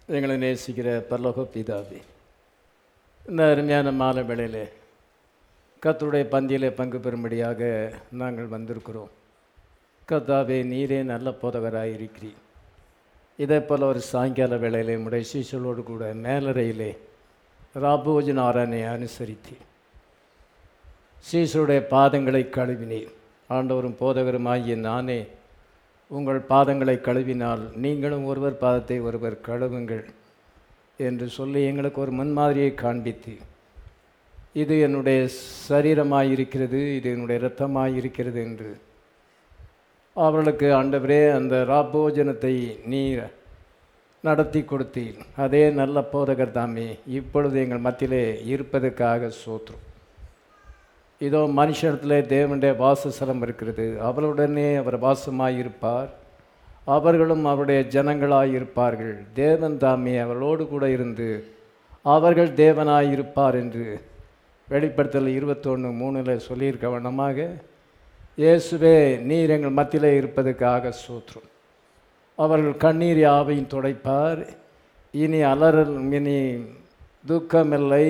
எங்களை நேசிக்கிற பரலோக பிதாவே இந்த அருமையான மாலை வேளையிலே கர்த்தருடைய பந்தியிலே பங்கு பெறும்படியாக நாங்கள் வந்திருக்கிறோம் கர்த்தாவே நீரே நல்ல போதகராக இருக்கிறீர் இதே போல் ஒரு சாயங்கால வேளையிலே உடைய சீசலோடு கூட மேலறையிலே ராபோஜன் ஆரானை அனுசரித்தீர் சீசருடைய பாதங்களை கழுவினீர் ஆண்டவரும் போதகருமாகிய நானே உங்கள் பாதங்களை கழுவினால் நீங்களும் ஒருவர் பாதத்தை ஒருவர் கழுவுங்கள் என்று சொல்லி எங்களுக்கு ஒரு முன்மாதிரியை காண்பித்து இது என்னுடைய சரீரமாய் இருக்கிறது இது என்னுடைய இரத்தமாய் இருக்கிறது என்று அவர்களுக்கு ஆண்டவரே அந்த ராபோஜனத்தை நீர் நடத்தி கொடுத்தீர் அதே நல்ல போதகர் தாமே இப்பொழுது எங்கள் மத்தியிலே இருப்பதற்காக சோற்றும் இதோ மனுஷனத்திலே தேவனுடைய வாசஸ்தலம் இருக்கிறது அவளுடனே அவர் வாசமாய் இருப்பார் அவர்களும் அவருடைய ஜனங்களாய் இருப்பார்கள் தேவன் தாமே அவர்களோடு கூட இருந்து அவர்கள் தேவனாய் இருப்பார் என்று வெளிப்படுத்தல் இருபத்தொன்று மூணில் சொல்லியிருக்க வண்ணமாக இயேசுவே நீர் எங்கள் மத்தியிலே இருப்பதற்காக சூற்றும் அவர்கள் கண்ணீர் யாவையும் துடைப்பார் இனி அலறல் இனி துக்கமில்லை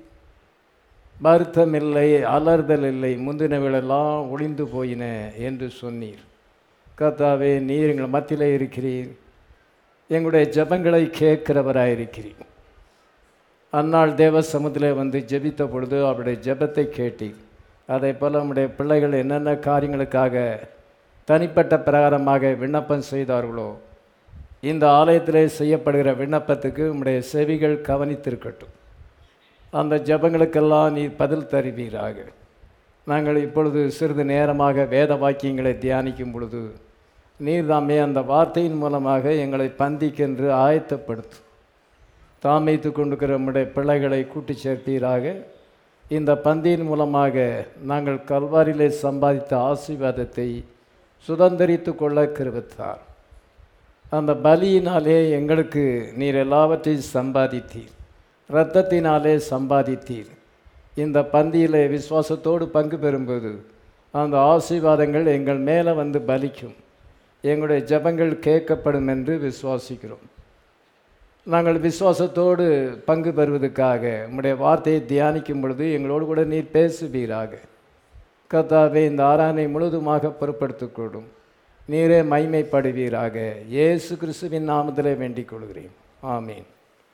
வருத்தமில்லை அலறுதல் இல்லை முந்தினவர்களெல்லாம் ஒளிந்து போயின என்று சொன்னீர் கர்த்தாவே நீர் எங்கள் மத்தியிலே இருக்கிறீர் எங்களுடைய ஜபங்களை கேட்கிறவராயிருக்கிறீர் அந்நாள் தேவ சமுதிலே வந்து ஜெபித்த பொழுது அவருடைய ஜெபத்தை கேட்டீர் அதே போல் நம்முடைய பிள்ளைகள் என்னென்ன காரியங்களுக்காக தனிப்பட்ட பிரகாரமாக விண்ணப்பம் செய்தார்களோ இந்த ஆலயத்திலே செய்யப்படுகிற விண்ணப்பத்துக்கு உம்முடைய செவிகள் கவனித்திருக்கட்டும் அந்த ஜபங்களுக்கெல்லாம் நீ பதில் தருவீராக நாங்கள் இப்பொழுது சிறிது நேரமாக வேத வாக்கியங்களை தியானிக்கும் பொழுது நீர் தாமே அந்த வார்த்தையின் மூலமாக எங்களை பந்திக்கென்று ஆயத்தப்படுத்தும் தாமைத்து கொண்டிருக்கிற நம்முடைய பிள்ளைகளை கூட்டி சேர்ப்பீராக இந்த பந்தியின் மூலமாக நாங்கள் கல்வாரிலே சம்பாதித்த ஆசீர்வாதத்தை சுதந்திரித்து கொள்ள கிருவித்தார் அந்த பலியினாலே எங்களுக்கு நீர் எல்லாவற்றையும் சம்பாதித்தீர் இரத்தத்தினாலே சம்பாதித்தீர் இந்த பந்தியிலே விசுவாசத்தோடு பங்கு பெறும்போது அந்த ஆசீர்வாதங்கள் எங்கள் மேலே வந்து பலிக்கும் எங்களுடைய ஜபங்கள் கேட்கப்படும் என்று விசுவாசிக்கிறோம் நாங்கள் விசுவாசத்தோடு பங்கு பெறுவதற்காக உம்முடைய வார்த்தையை தியானிக்கும் பொழுது எங்களோடு கூட நீர் பேசுவீராக கர்த்தாவே இந்த ஆராதனை முழுதுமாக பொறுப்படுத்திக் நீரே மைமைப்படுவீராக இயேசு கிறிஸ்துவின் நாமத்திலே வேண்டிக் கொள்கிறேன் ஆமீன்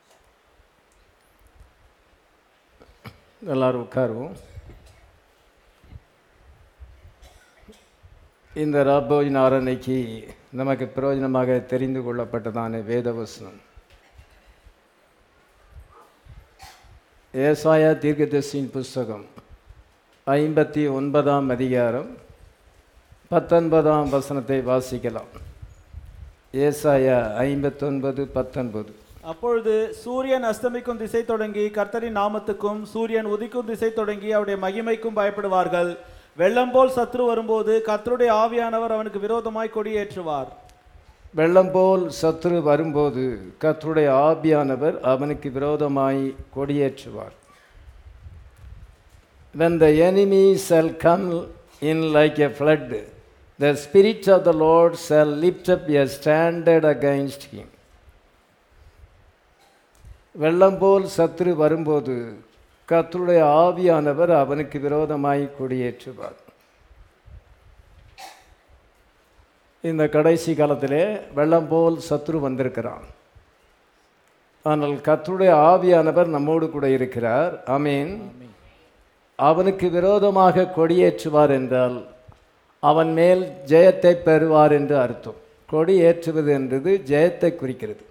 எல்லாரும் உட்காருவோம் இந்த ராபோஜின் ஆரணைக்கு நமக்கு பிரயோஜனமாக தெரிந்து கொள்ளப்பட்டதான வேதவசனம் ஏசாயா தீர்க்கதர்சியின் புஸ்தகம் ஐம்பத்தி ஒன்பதாம் அதிகாரம் பத்தொன்பதாம் வசனத்தை வாசிக்கலாம் ஏசாயா ஐம்பத்தொன்பது பத்தொன்பது அப்பொழுது சூரியன் அஸ்தமிக்கும் திசை தொடங்கி கர்த்தரின் நாமத்துக்கும் சூரியன் உதிக்கும் திசை தொடங்கி அவருடைய மகிமைக்கும் பயப்படுவார்கள் வெள்ளம் போல் சத்ரு வரும்போது கர்த்தருடைய ஆவியானவர் அவனுக்கு விரோதமாய் கொடியேற்றுவார் வெள்ளம் போல் சத்துரு வரும்போது கர்த்தருடைய ஆபியானவர் அவனுக்கு விரோதமாய் கொடியேற்றுவார் When the enemy shall come in like a flood, the Spirit of the Lord shall lift up a standard against him. வெள்ளம் போல் சத்துரு வரும்போது கர்த்தருடைய ஆவியானவர் அவனுக்கு விரோதமாய் கொடியேற்றுவார் இந்த கடைசி காலத்திலே வெள்ளம் போல் சத்துரு வந்திருக்கிறான் ஆனால் கர்த்தருடைய ஆவியானவர் நம்மோடு கூட இருக்கிறார் அமீன் அவனுக்கு விரோதமாக கொடியேற்றுவார் என்றால் அவன் மேல் ஜெயத்தை பெறுவார் என்று அர்த்தம் கொடி ஏற்றுவது என்றது ஜெயத்தை குறிக்கிறது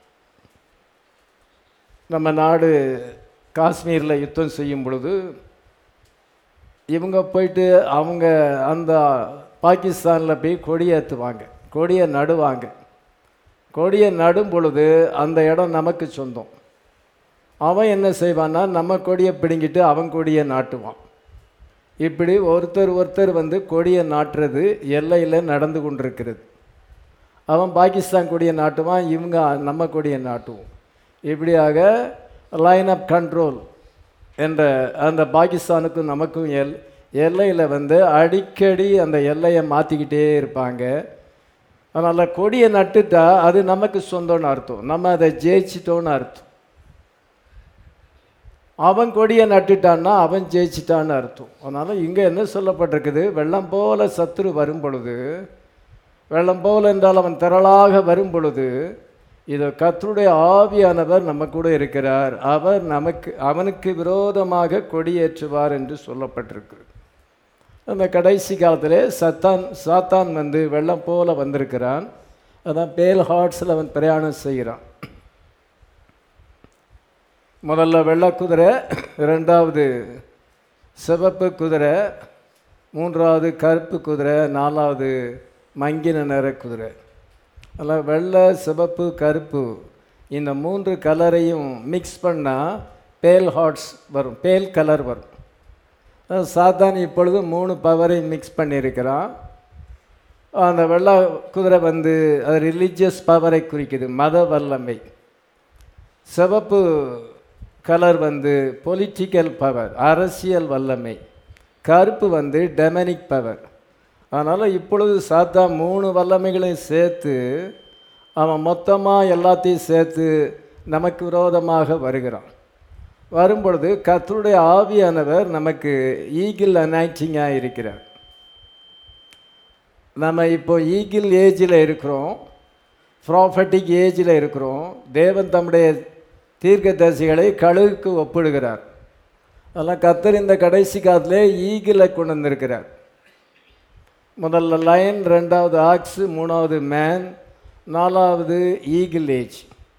நம்ம நாடு காஷ்மீரில் யுத்தம் செய்யும் பொழுது இவங்க போயிட்டு அவங்க அந்த பாகிஸ்தானில் போய் கொடியேற்றுவாங்க கொடியை நடுவாங்க கொடியை நடும் பொழுது அந்த இடம் நமக்கு சொந்தம் அவன் என்ன செய்வான்னா நம்ம கொடியை பிடுங்கிட்டு அவன் கொடியை நாட்டுவான் இப்படி ஒருத்தர் ஒருத்தர் வந்து கொடியை நாட்டுறது எல்லையில் நடந்து கொண்டிருக்கிறது அவன் பாகிஸ்தான் கொடியை நாட்டுவான் இவங்க நம்ம கொடியை நாட்டுவோம் இப்படியாக லைன் ஆஃப் கண்ட்ரோல் என்ற அந்த பாகிஸ்தானுக்கும் நமக்கும் எல் எல்லையில் வந்து அடிக்கடி அந்த எல்லையை மாற்றிக்கிட்டே இருப்பாங்க அதனால் கொடியை நட்டுட்டா அது நமக்கு சொந்தம்னு அர்த்தம் நம்ம அதை ஜெயிச்சிட்டோன்னு அர்த்தம் அவன் கொடியை நட்டுட்டான்னா அவன் ஜெயிச்சிட்டான்னு அர்த்தம் அதனால் இங்கே என்ன சொல்லப்பட்டிருக்குது வெள்ளம் போல சத்துரு வரும் பொழுது வெள்ளம் போல என்றால் அவன் திரளாக வரும் பொழுது இதோ கர்த்தருடைய ஆவியானவர் நம்ம கூட இருக்கிறார் அவர் நமக்கு அவனுக்கு விரோதமாக கொடியேற்றுவார் என்று சொல்லப்பட்டிருக்கு அந்த கடைசி காலத்திலே சத்தான் சாத்தான் வந்து வெள்ளம் போல வந்திருக்கிறான் அதான் பேல் ஹார்ட்ஸில் அவன் பிரயாணம் செய்கிறான் முதல்ல வெள்ளை குதிரை ரெண்டாவது சிவப்பு குதிரை மூன்றாவது கருப்பு குதிரை நாலாவது மங்கின நிற குதிரை அதில் வெள்ளை சிவப்பு கருப்பு இந்த மூன்று கலரையும் மிக்ஸ் பண்ணால் பேல் ஹார்ட்ஸ் வரும் பேல் கலர் வரும் அஹ் சாத்தான் இப்பொழுது மூணு பவரையும் மிக்ஸ் பண்ணியிருக்கிறான் அந்த வெள்ளை குதிரை வந்து அது ரிலீஜியஸ் பவரை குறிக்குது மத வல்லமை சிவப்பு கலர் வந்து பொலிட்டிக்கல் பவர் அரசியல் வல்லமை கருப்பு வந்து டெமனிக் பவர் அதனால் இப்பொழுது சாத்தா மூணு வல்லமைகளையும் சேர்த்து அவன் மொத்தமாக எல்லாத்தையும் சேர்த்து நமக்கு விரோதமாக வருகிறான் வரும்பொழுது கர்த்தருடைய ஆவியானவர் நமக்கு ஈகிள் அனாய்டிங்காக இருக்கிறார் நம்ம இப்போ ஈகிள் ஏஜில் இருக்கிறோம் ப்ராஃபட்டிக் ஏஜில் இருக்கிறோம் தேவன் தம்முடைய தீர்க்கதரிசிகளை கழுகுக்கு ஒப்பிடுகிறார் அதெல்லாம் கத்தர் இந்த கடைசி காலத்திலே ஈகிளை கொண்டு வந்திருக்கிறார் முதல்ல லயன் ரெண்டாவது ஆக்ஸு மூணாவது மேன் நாலாவது ஈகிள் ஏஜ்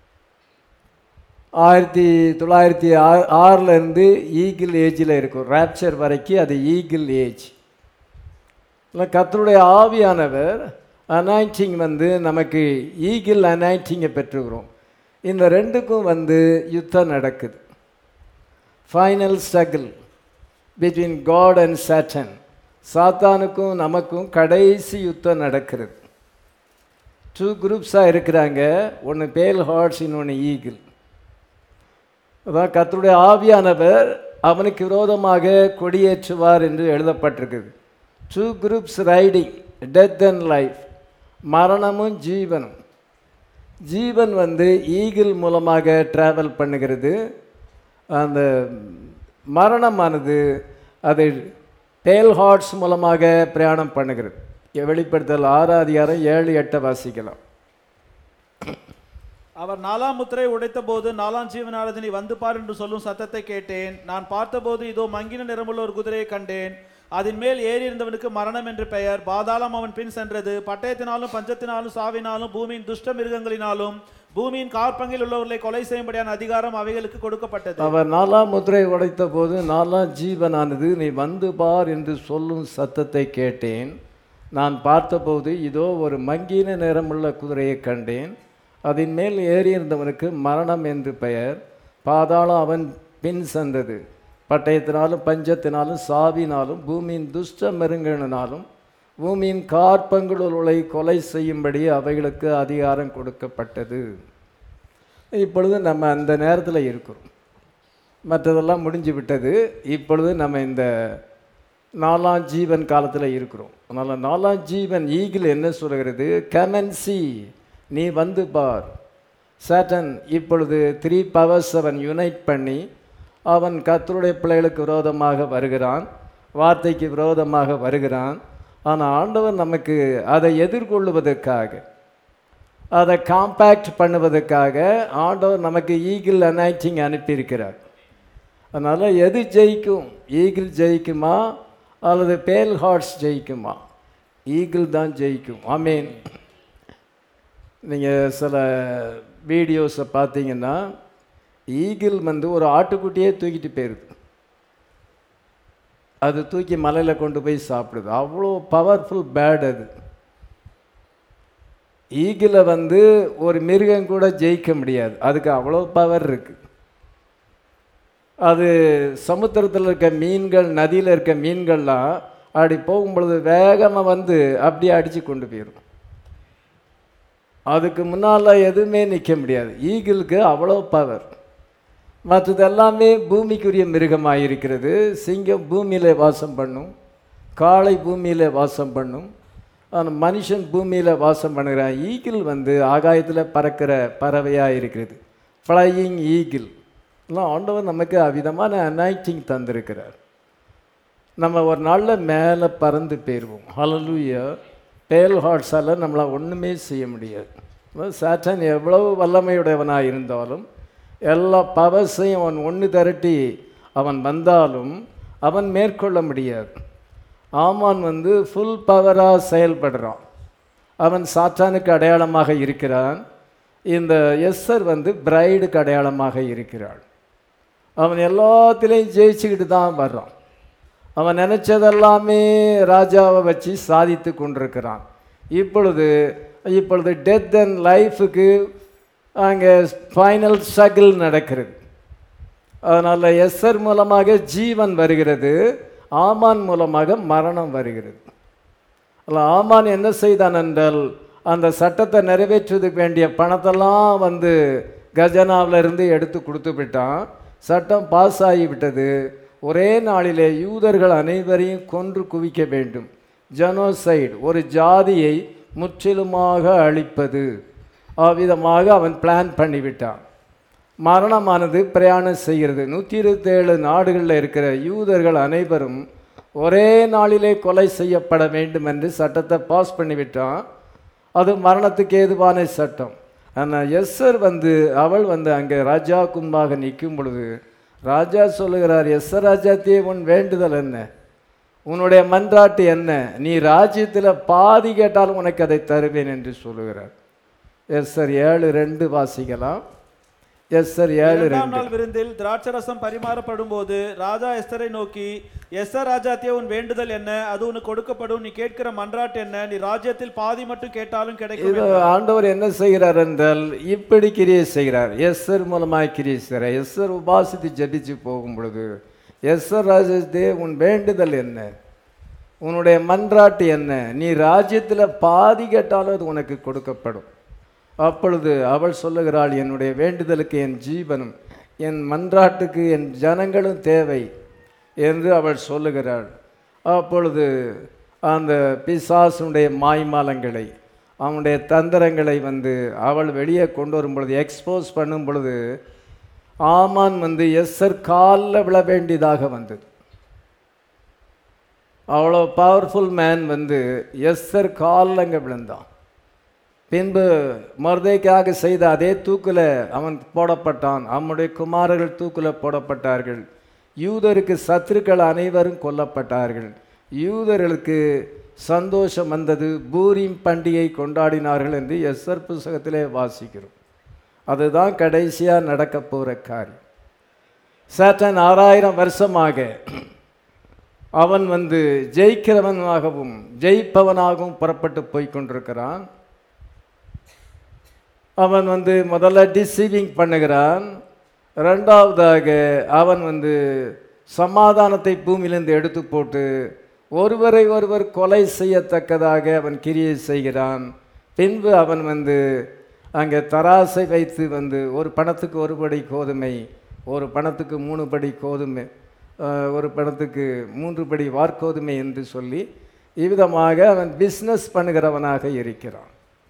ஆயிரத்தி தொள்ளாயிரத்தி ஆ ஆறிலேருந்து ஈகிள் ஏஜில் இருக்கும் ரேப்சர் வரைக்கும் அது ஈகிள் ஏஜ் இல்லை கத்தருடைய ஆவியானவர் அனாயிண்டிங் வந்து நமக்கு ஈகிள் அனாயிண்டிங்கை பெற்றுக்கிறோம் இந்த ரெண்டுக்கும் வந்து யுத்தம் நடக்குது final struggle between God and Satan சாத்தானுக்கும் நமக்கும் கடைசி யுத்தம் நடக்கிறது டூ குரூப்ஸாக இருக்கிறாங்க ஒன்று பேல் ஹார்ட்ஸ் இன்னொன்று ஈகிள் அதான் கர்த்தருடைய ஆவியானவர் அவனுக்கு விரோதமாக கொடியேற்றுவார் என்று எழுதப்பட்டிருக்குது two groups riding death and life மரணமும் ஜீவனும் ஜீவன் வந்து ஈகிள் மூலமாக ட்ராவல் பண்ணுகிறது அந்த மரணமானது அது பேல் ஹார்ட்ஸ் மூலமாக பிரயாணம் பண்ணுகிறது வெளிப்படுத்தல் ஆறாம் அதிகாரம் ஏழு எட்டை வாசிக்கலாம் அவர் நாலாம் முத்திரை உடைத்த போது நாலாம் ஜீவனானது நீ வந்து பார் என்று சொல்லும் சத்தத்தை கேட்டேன் நான் பார்த்தபோது இதோ மங்கின நிறமுள்ள ஒரு குதிரையை கண்டேன் அதன் மேல் ஏறி இருந்தவனுக்கு மரணம் என்று பெயர் பாதாளம் அவன் பின் சென்றது பட்டயத்தினாலும் பஞ்சத்தினாலும் சாவினாலும் பூமியின் துஷ்ட மிருகங்களினாலும் பூமியின் கார்பங்கில் உள்ளவர்களை கொலை செய்யும்படியான அதிகாரம் அவைகளுக்கு கொடுக்கப்பட்டது அவர் நாலாம் முத்திரை உடைத்த போது நாலாம் ஜீவனானது நீ வந்து பார் என்று சொல்லும் சத்தத்தை கேட்டேன் நான் பார்த்தபோது இதோ ஒரு மங்கின நிறமுள்ள குதிரையை கண்டேன் அதன் மேல் ஏறியிருந்தவனுக்கு மரணம் என்று பெயர் பாதாளம் அவன் பின் சென்றது பட்டயத்தினாலும் பஞ்சத்தினாலும் சாவினாலும் பூமியின் துஷ்ட மிருகங்களினாலும் பூமியின் கார்பங்களுளை கொலை செய்யும்படி அவைகளுக்கு அதிகாரம் கொடுக்கப்பட்டது இப்பொழுது நம்ம அந்த நேரத்தில் இருக்கிறோம் மற்றதெல்லாம் முடிஞ்சு விட்டது இப்பொழுது நம்ம இந்த நாலாம் ஜீவன் காலத்தில் இருக்கிறோம் அதனால் நாலாம் ஜீவன் ஈகிள் என்ன சொல்கிறது கமன்சி நீ வந்து பார் சேட்டன் இப்பொழுது த்ரீ பவர்ஸ் அவன் யுனைட் பண்ணி அவன் கர்த்தருடைய பிள்ளைகளுக்கு விரோதமாக வருகிறான் வார்த்தைக்கு விரோதமாக வருகிறான் ஆனால் ஆண்டவர் நமக்கு அதை எதிர்கொள்வதற்காக அதை காம்பேக்ட் பண்ணுவதற்காக ஆண்டவர் நமக்கு ஈகிள் அனைட்டிங் அனுப்பியிருக்கிறார் அதனால் எது ஜெயிக்கும் ஈகிள் ஜெயிக்குமா அல்லது பேல் ஹார்ட்ஸ் ஜெயிக்குமா ஈகிள் தான் ஜெயிக்கும் ஆமீன் நீங்கள் சில வீடியோஸை பார்த்தீங்கன்னா ஈகிள் வந்து ஒரு ஆட்டுக்குட்டியே தூக்கிட்டு போயிருது அது தூக்கி மலையில் கொண்டு போய் சாப்பிடுது அவ்வளோ பவர்ஃபுல் பேட் அது ஈகிளை வந்து ஒரு மிருகம் கூட ஜெயிக்க முடியாது அதுக்கு அவ்வளோ பவர் இருக்குது அது சமுத்திரத்தில் இருக்க மீன்கள் நதியில் இருக்க மீன்கள்லாம் அப்படி போகும்பொழுது வேகமாக வந்து அப்படியே அடித்து கொண்டு போயிடும் அதுக்கு முன்னால் எதுவுமே நிற்க முடியாது ஈகிளுக்கு அவ்வளோ பவர் மற்றது எல்லாமே பூமிக்குரிய மிருகமாக இருக்கிறது சிங்கம் பூமியில் வாசம் பண்ணும் காளை பூமியில் வாசம் பண்ணும் அந்த மனுஷன் பூமியில் வாசம் பண்ணுகிறான் ஈகிள் வந்து ஆகாயத்தில் பறக்கிற பறவையாக இருக்கிறது ஃப்ளையிங் ஈகிள் எல்லாம் ஆண்டவர் நமக்கு அவ்விதமான அனாய்டிங் தந்திருக்கிறார் நம்ம ஒரு நாளில் மேலே பறந்து போயிடுவோம் ஹலலூயா பேல் ஹார்ட்ஸால் நம்மளை ஒன்றுமே செய்ய முடியாது சாட்டன் எவ்வளவு வல்லமையுடையவனாக இருந்தாலும் எல்லா பவர்ஸையும் அவன் ஒன்று திரட்டி அவன் வந்தாலும் அவன் மேற்கொள்ள முடியாது ஆமான் வந்து ஃபுல் பவராக செயல்படுறான் அவன் சாத்தானுக்கு அடையாளமாக இருக்கிறான் இந்த எஸ்ஸர் வந்து பிரைடுக்கு அடையாளமாக இருக்கிறாள் அவன் எல்லாத்திலையும் ஜெயிச்சுக்கிட்டு தான் வர்றான் அவன் நினச்சதெல்லாமே ராஜாவை வச்சு சாதித்து கொண்டிருக்கிறான் இப்பொழுது இப்பொழுது டெத் அண்ட் லைஃபுக்கு அங்கே ஃபைனல் ஸ்ட்ரகிள் நடக்கிறது அதனால் எஸ்ஸர் மூலமாக ஜீவன் வருகிறது ஆமான் மூலமாக மரணம் வருகிறது அல்ல ஆமான் என்ன செய்தான் என்றால் அந்த சட்டத்தை நிறைவேற்றுவதற்கு வேண்டிய பணத்தெல்லாம் வந்து கஜனாவில் இருந்து எடுத்து கொடுத்து விட்டான் சட்டம் பாஸ் ஆகிவிட்டது ஒரே நாளிலே யூதர்கள் அனைவரையும் கொன்று குவிக்க வேண்டும் ஜனோசைடு ஒரு ஜாதியை முற்றிலுமாக அழிப்பது அவ்விதமாக அவன் பிளான் பண்ணிவிட்டான் மரணமானது பிரயாணம் செய்கிறது நூற்றி இருபத்தேழு நாடுகளில் இருக்கிற யூதர்கள் அனைவரும் ஒரே நாளிலே கொலை செய்யப்பட வேண்டும் என்று சட்டத்தை பாஸ் பண்ணிவிட்டான் அது மரணத்துக்கு ஏதுவான சட்டம் ஆனால் எஸ்ஸர் வந்து அவள் வந்து அங்கே ராஜா கும்பாக நிற்கும் பொழுது ராஜா சொல்லுகிறார் எஸ்ஸர் ராஜாத்தியே உன் வேண்டுதல் என்ன உன்னுடைய மன்றாட்டு என்ன நீ ராஜ்யத்தில் பாதி கேட்டாலும் உனக்கு அதை தருவேன் என்று சொல்லுகிறார் எஸ்ஸர் ஏழு ரெண்டு வாசிக்கலாம் எஸ்ஸர் ஏழு இரண்டாம் ரெண்டு நாள் விருந்தில் திராட்சரசம் பரிமாறப்படும் போது ராஜா எஸ்தரை நோக்கி எஸ்தர் ராஜாத்திய உன் வேண்டுதல் என்ன அது உனக்கு கொடுக்கப்படும் நீ கேட்கிற மன்றாட்டு என்ன நீ ராஜ்யத்தில் பாதி மட்டும் கேட்டாலும் கிடைக்கும் இது ஆண்டவர் என்ன செய்கிறார் என்றால் இப்படி கிரியை செய்கிறார் எஸ்ஸர் மூலமாக கிரியை செய்கிறார் எஸ்ஸர் உபாசித்து ஜபிச்சு போகும் பொழுது எஸ்ஸர் ராஜதே உன் வேண்டுதல் என்ன உன்னுடைய மன்றாட்டு என்ன நீ ராஜ்யத்தில் பாதி கேட்டாலும் அது உனக்கு கொடுக்கப்படும் அப்பொழுது அவள் சொல்லுகிறாள் என்னுடைய வேண்டுதலுக்கு என் ஜீவனும் என் மன்றாட்டுக்கு என் ஜனங்களும் தேவை என்று அவள் சொல்லுகிறாள் அப்பொழுது அந்த பிசாசுடைய மாய்மாலங்களை அவனுடைய தந்திரங்களை வந்து அவள் வெளியே கொண்டு வரும் பொழுது எக்ஸ்போஸ் பண்ணும் பொழுது ஆமான் வந்து எஸ்ஸர் காலில் விழ வேண்டியதாக வந்தது அவ்வளோ பவர்ஃபுல் மேன் வந்து எஸ்ஸர் காலில் அங்கே விழுந்தான் பின்பு மருதைக்காக செய்த அதே தூக்கில் அவன் போடப்பட்டான் அவனுடைய குமாரர்கள் தூக்கில் போடப்பட்டார்கள் யூதருக்கு சத்துருக்கள் அனைவரும் கொல்லப்பட்டார்கள் யூதர்களுக்கு சந்தோஷம் வந்தது பூரீம் பண்டிகை கொண்டாடினார்கள் என்று எஸ்ஸர் புஸ்தகத்திலே வாசிக்கிறோம் அதுதான் கடைசியாக நடக்க போகிற காரியம் சேட்டன் ஆறாயிரம் வருஷமாக அவன் வந்து ஜெயிக்கிறவனாகவும் ஜெயிப்பவனாகவும் புறப்பட்டு போய் கொண்டிருக்கிறான் அவன் வந்து முதல்ல டிசீவிங் பண்ணுகிறான் ரெண்டாவதாக அவன் வந்து சமாதானத்தை பூமியிலிருந்து எடுத்து போட்டு ஒருவரை ஒருவர் கொலை செய்யத்தக்கதாக அவன் கிரியை செய்கிறான் பின்பு அவன் வந்து அங்கே தராசை வைத்து வந்து ஒரு பணத்துக்கு ஒரு படி கோதுமை ஒரு பணத்துக்கு மூணு படி கோதுமை அஹ், ஒரு பணத்துக்கு மூன்று படி வார்கோதுமை என்று சொல்லி இவ்விதமாக அவன் பிஸ்னஸ் பண்ணுகிறவனாக இருக்கிறான்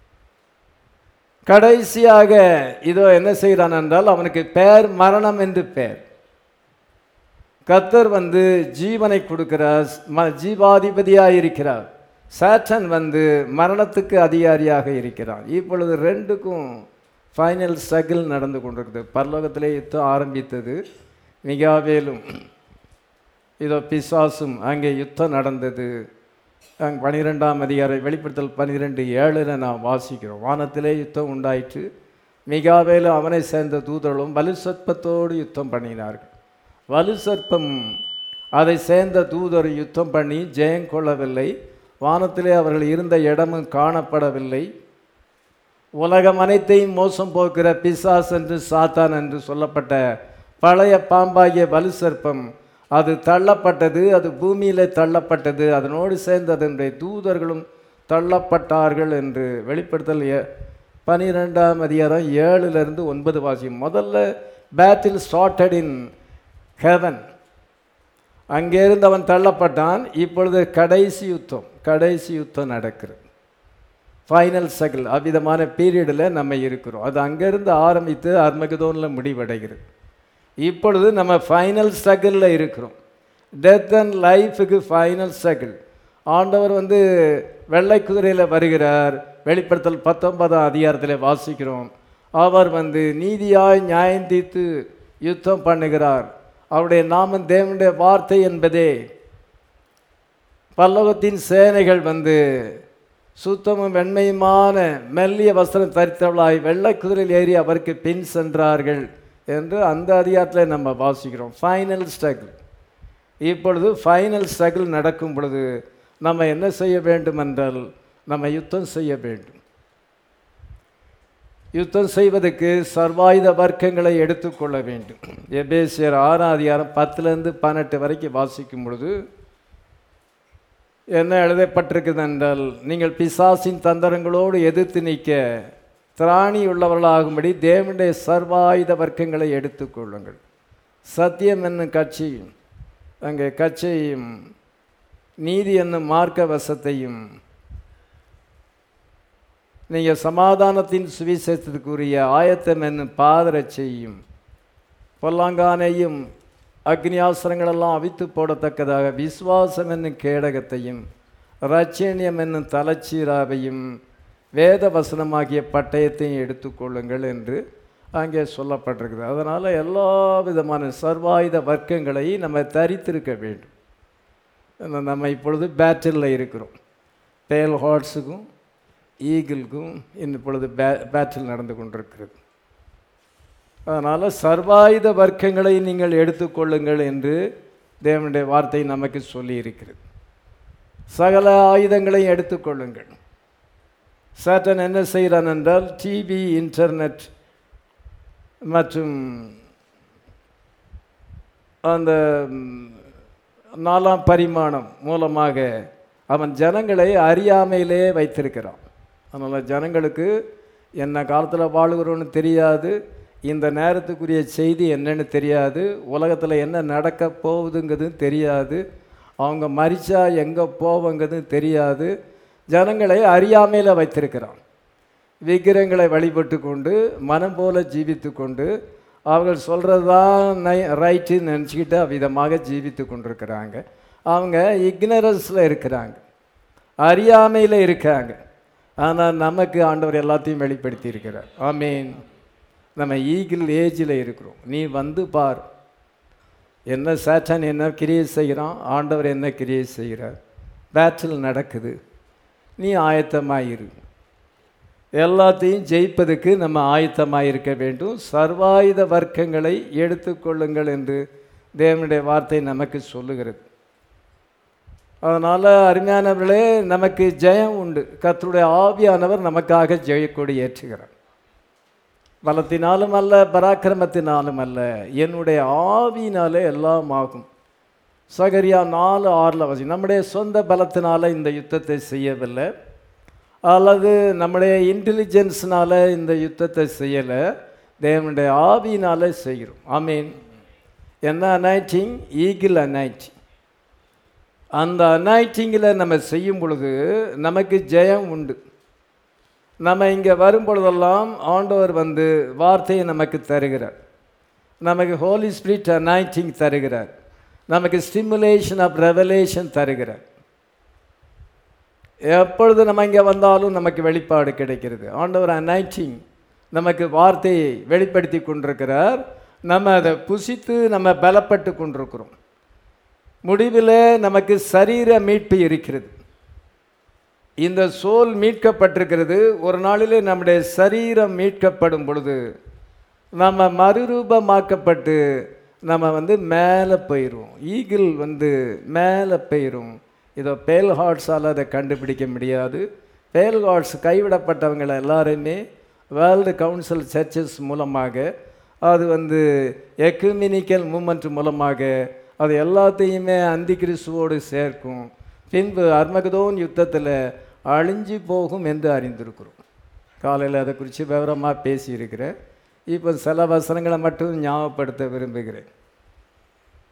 கடைசியாக இதோ என்ன செய்கிறான் என்றால் அவனுக்கு பெயர் மரணம் என்று பெயர் கத்தர் வந்து ஜீவனை கொடுக்கிறார் ம ஜீவாதிபதியாக இருக்கிறார் சாட்டன் வந்து மரணத்துக்கு அதிகாரியாக இருக்கிறான் இப்பொழுது ரெண்டுக்கும் ஃபைனல் ஸ்ட்ரகிள் நடந்து கொண்டிருக்குது பரலோகத்திலே யுத்தம் ஆரம்பித்தது மிகாவேலும் இதோ பிசாசும் அங்கே யுத்தம் நடந்தது அங்கே பனிரெண்டாம் அதிகாரம் வெளிப்படுத்தல் பன்னிரெண்டு ஏழில் நாம் வாசிக்கிறோம் வானத்திலே யுத்தம் உண்டாயிற்று மிகாவேலு அவனை சேர்ந்த தூதர்களும் வலு சர்ப்பத்தோடு யுத்தம் பண்ணினார்கள் வலு சர்ப்பம் அதை சேர்ந்த தூதர் யுத்தம் பண்ணி ஜெயம் கொள்ளவில்லை வானத்திலே அவர்கள் இருந்த இடமும் காணப்படவில்லை உலகம் அனைத்தையும் மோசம் போக்குற பிசாஸ் என்று சாத்தான் என்று சொல்லப்பட்ட பழைய பாம்பாகிய வலு சர்ப்பம் அது தள்ளப்பட்டது அது பூமியிலே தள்ளப்பட்டது அதனோடு சேர்ந்து அதனுடைய தூதர்களும் தள்ளப்பட்டார்கள் என்று வெளிப்படுத்தல் ஏ- பனிரெண்டாம் அதிகாரம் ஏழுலேருந்து ஒன்பது வாசியம் முதல்ல பேட்டில் ஸ்டார்டட் இன் ஹெவன் அங்கேருந்து அவன் தள்ளப்பட்டான் இப்பொழுது கடைசி யுத்தம் கடைசி யுத்தம் நடக்கிறது ஃபைனல் சகிள் அவ்விதமான பீரியடில் நம்ம இருக்கிறோம் அது அங்கேருந்து ஆரம்பித்து அர்மகதோனில் முடிவடைகிறது இப்பொழுது நம்ம ஃபைனல் ஸ்ட்ரகிளில் இருக்கிறோம் டெத் அண்ட் லைஃபுக்கு ஃபைனல் ஸ்ட்ரகிள் ஆண்டவர் வந்து வெள்ளை குதிரையில் வருகிறார் வெளிப்படுத்தல் பத்தொன்பதாம் அதிகாரத்தில் வாசிக்கிறோம் அவர் வந்து நீதியாய் நியாயம் தீர்த்து யுத்தம் பண்ணுகிறார் அவருடைய நாமம் தேவனுடைய வார்த்தை என்பதே பல்லவத்தின் சேனைகள் வந்து சுத்தமும் வெண்மையுமான மெல்லிய வஸ்திரம் தரித்தவளாய் வெள்ளை குதிரையில் ஏறி அவருக்கு பின் சென்றார்கள் என்று அந்த அதிகாரத்தில் நம்ம வாசிக்கிறோம் ஃபைனல் ஸ்ட்ரகிள் இப்பொழுது ஃபைனல் ஸ்ட்ரகிள் நடக்கும் பொழுது நம்ம என்ன செய்ய வேண்டும் என்றால் நம்ம யுத்தம் செய்ய வேண்டும் யுத்தம் செய்வதற்கு சர்வாயுத வர்க்கங்களை எடுத்துக்கொள்ள வேண்டும் எபேசியர் ஆறாம் அதிகாரம் பத்துலேருந்து பதினெட்டு வரைக்கும் வாசிக்கும் பொழுது என்ன எழுதப்பட்டிருக்குது என்றால் நீங்கள் பிசாசின் தந்திரங்களோடு எதிர்த்து நிற்க திராணி உள்ளவர்களாகும்படி தேவனுடைய சர்வாயுத வர்க்கங்களை எடுத்துக்கொள்ளுங்கள் சத்தியம் என்னும் கட்சியும் அங்கே கட்சியையும் நீதி என்னும் மார்க்க வசத்தையும் நீங்கள் சமாதானத்தின் சுவிசேஷத்துக்குரிய ஆயத்தம் என்னும் பாதரட்சையும் பொல்லாங்கானையும் அக்னியாசனங்களெல்லாம் அவித்து போடத்தக்கதாக விசுவாசம் என்னும் கேடகத்தையும் ரட்சணியம் என்னும் தலைச்சீராவையும் வேத வசனமாகிய பட்டயத்தையும் எடுத்துக்கொள்ளுங்கள் என்று அங்கே சொல்லப்பட்டிருக்குது அதனால் எல்லா விதமான சர்வாயுத வர்க்கங்களை நம்ம தரித்திருக்க வேண்டும் ஏன்னா நம்ம இப்பொழுது பேட்டிலில் இருக்கிறோம் பேல் ஹார்ட்ஸுக்கும் ஈகிள்க்கும் இப்பொழுது பே பேட்டில் நடந்து கொண்டிருக்கிறது அதனால் சர்வாயுத வர்க்கங்களை நீங்கள் எடுத்துக்கொள்ளுங்கள் என்று தேவனுடைய வார்த்தை நமக்கு சொல்லி இருக்கிறது சகல ஆயுதங்களையும் எடுத்துக்கொள்ளுங்கள் சேட்டன் என்ன செய்கிறான் என்றால் டிவி இன்டர்நெட் மற்றும் அந்த ம், நாலாம் பரிமாணம் மூலமாக அவன் ஜனங்களை அறியாமையிலே வைத்திருக்கிறான் அதனால் ஜனங்களுக்கு என்ன காலத்தில் வாழுகிறோன்னு தெரியாது இந்த நேரத்துக்குரிய செய்தி என்னன்னு தெரியாது உலகத்தில் என்ன நடக்க போகுதுங்கிறது தெரியாது அவங்க மறிச்சா எங்கே போவங்கிறது தெரியாது ஜனங்களை அறியாமையில் வைத்திருக்கிறான் விக்கிரங்களை வழிபட்டு கொண்டு மனம் போல ஜீவித்து கொண்டு அவர்கள் சொல்கிறது தான் நை ரைட்டுன்னு நினச்சிக்கிட்டு அவ்விதமாக ஜீவித்து கொண்டிருக்கிறாங்க அவங்க இக்னரன்ஸில் இருக்கிறாங்க அறியாமையில் இருக்காங்க ஆனால் நமக்கு ஆண்டவர் எல்லாத்தையும் வெளிப்படுத்தி இருக்கிறார் ஆமீன் நம்ம ஈகிள் ஏஜில் இருக்கிறோம் நீ வந்து பார் என்ன சேட்டன் என்ன கிரியை செய்கிறான் ஆண்டவர் என்ன கிரியை செய்கிறார் பேட்டில் நடக்குது நீ ஆயத்தமாக இரு எல்லாத்தையும் ஜெயிப்பதற்கு நம்ம ஆயத்தமாக இருக்க வேண்டும் சர்வாயுத வர்க்கங்களை எடுத்துக்கொள்ளுங்கள் என்று தேவனுடைய வார்த்தை நமக்கு சொல்லுகிறது அதனால் அருமையானவர்களே நமக்கு ஜெயம் உண்டு கர்த்தருடைய ஆவியானவர் நமக்காக ஜெயக்கொடி ஏற்றுகிறார் பலத்தினாலும் அல்ல பராக்கிரமத்தினாலும் அல்ல என்னுடைய ஆவியினாலே எல்லாம் ஆகும் சகரியா நாலு ஆறில் வசி நம்முடைய சொந்த பலத்தினால இந்த யுத்தத்தை செய்யவில்லை அல்லது நம்முடைய இன்டெலிஜென்ஸ்னால இந்த யுத்தத்தை செய்யலை தேவனுடைய ஆவியினால செய்கிறோம் ஆமீன் என்ன அனைட்டிங் ஈகிள் அனைட்டிங் அந்த அனைட்டிங்கில் நம்ம செய்யும் பொழுது நமக்கு ஜெயம் உண்டு நம்ம இங்கே வரும் பொழுதெல்லாம் ஆண்டவர் வந்து வார்த்தையை நமக்கு தருகிறார் நமக்கு ஹோலி ஸ்பிரிட் அனைட்டிங் தருகிறார் நமக்கு ஸ்டிமுலேஷன் ஆஃப் ரெவலேஷன் தருகிறார் எப்பொழுது நம்ம இங்கே வந்தாலும் நமக்கு வெளிப்பாடு கிடைக்கிறது ஆண்டவர் அனைட்டிங் நமக்கு வார்த்தையை வெளிப்படுத்தி கொண்டிருக்கிறார் நம்ம அதை புசித்து நம்ம பலப்பட்டு கொண்டிருக்கிறோம் முடிவில் நமக்கு சரீர மீட்பு இருக்கிறது இந்த சோல் மீட்கப்பட்டிருக்கிறது ஒரு நாளிலே நம்முடைய சரீரம் மீட்கப்படும் பொழுது நம்ம மறுரூபமாக்கப்பட்டு நம்ம வந்து மேலே போயிடுவோம் ஈகிள் வந்து மேலே போயிடும் இதோ பேல் ஹார்ட்ஸால் அதை கண்டுபிடிக்க முடியாது பேல் ஹார்ட்ஸ் கைவிடப்பட்டவங்களை எல்லாருமே வேர்ல்டு கவுன்சில் சர்ச்சஸ் மூலமாக அது வந்து எக்குமினிக்கல் மூமெண்ட் மூலமாக அது எல்லாத்தையுமே அந்தி கிறிஸ்துவோடு சேர்க்கும் பின்பு அர்மகதோன் யுத்தத்தில் அழிஞ்சு போகும் என்று அறிந்திருக்கிறோம் காலையில் அதை குறித்து விவரமாக பேசியிருக்கிறேன் இப்போ சில வசனங்களை மட்டும் ஞாபகப்படுத்த விரும்புகிறேன்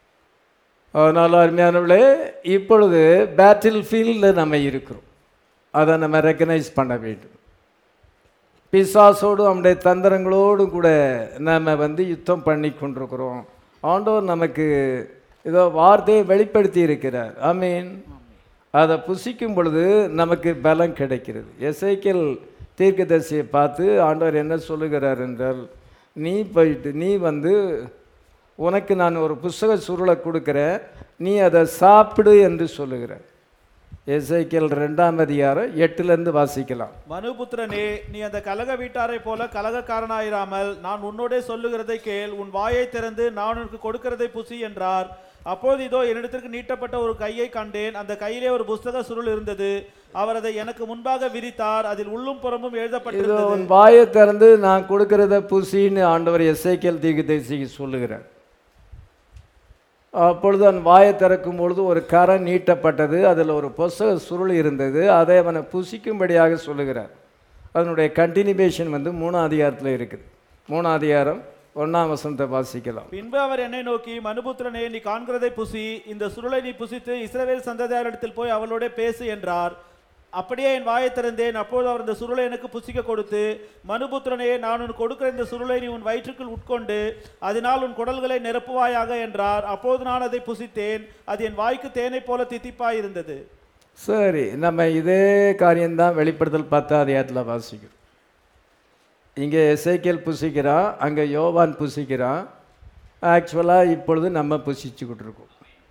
அதனால் அருமையானவர்களே இப்பொழுது பேட்டில் ஃபீல்டில் நம்ம இருக்கிறோம் அதை நம்ம ரெக்கனைஸ் பண்ண வேண்டும் பிசாசோடும் அவனுடைய தந்திரங்களோடும் கூட நம்ம வந்து யுத்தம் பண்ணி கொண்டிருக்கிறோம் ஆண்டவர் நமக்கு ஏதோ வார்த்தையை வெளிப்படுத்தி இருக்கிறார் ஐ மீன் அதை புசிக்கும் பொழுது நமக்கு பலம் கிடைக்கிறது எசைக்கல் தீர்க்கதரிசியை பார்த்து ஆண்டவர் என்ன சொல்லுகிறார் என்றால் நீ போயிட்டு நீ வந்து உனக்கு நான் ஒரு புஸ்தக சுருளை கொடுக்குறேன் நீ அதை சாப்பிடு என்று சொல்லுகிறார் எசைக்கல் ரெண்டாம் அதிகாரம் எட்டுலேருந்து வாசிக்கலாம் மனுபுத்திரனே நீ அந்த கலக வீட்டாரை போல கலகக்காரனாயிராமல் நான் உன்னோடே சொல்லுகிறதை கேள் உன் வாயை திறந்து நான் உனக்கு கொடுக்கிறதை புசி என்றார் அப்போது இதோ என்னிடத்திற்கு நீட்டப்பட்ட ஒரு கையை கண்டேன் அந்த கையிலே ஒரு புஸ்தக சுருள் இருந்தது அவர் அதை எனக்கு முன்பாக விரித்தார் அதில் உள்ளும் புறமும் இதோ எழுதப்பட்டிருந்தது உன் வாயை திறந்து நான் கொடுக்கிறத புசின்னு ஆண்டவர் எஸ்ஐக்கேல் தீர்க்கதரிசிக்கு சொல்லுகிறார் அப்பொழுது அவன் வாயை திறக்கும் பொழுது ஒரு கரம் நீட்டப்பட்டது அதில் ஒரு புஸ்தக சுருள் இருந்தது அதை அவனை புசிக்கும்படியாக சொல்லுகிறார் அதனுடைய கண்டினியூவேஷன் வந்து மூணாம் அதிகாரத்தில் இருக்குது மூணாம் அதிகாரம் ஒன்றாம் வசனத்தை வாசிக்கலாம் பின்பு அவர் என்னை நோக்கி மனுபுத்திரனே நீ காண்கிறதை புசி இந்த சுருளை நீ புசித்து இஸ்ரவேல் சந்ததியாரிடத்தில் போய் அவளோட பேசு என்றார் அப்படியே என் வாயை திறந்தேன் அப்போது அவர் இந்த சுருளை எனக்கு புசிக்க கொடுத்து மனுபுத்திரனே நான் உனக்கு கொடுக்கிற இந்த சுருளை நீ உன் வயிற்றுக்குள் உட்கொண்டு அதனால் உன் குடல்களை நிரப்புவாயாக என்றார் அப்போது நான் அதை புசித்தேன் அது என் வாய்க்கு தேனைப் போல தித்திப்பாய் இருந்தது சரி நம்ம இதே காரியம்தான் வெளிப்படுத்தல் பத்தாம் அதிகாரத்தில் வாசிக்கிறோம் இங்கே எசேக்கியல் புசிக்கிறான் அங்கே யோவான் புசிக்கிறான் ஆக்சுவலாக இப்பொழுது நம்ம புசிச்சுக்கிட்டு இருக்கோம்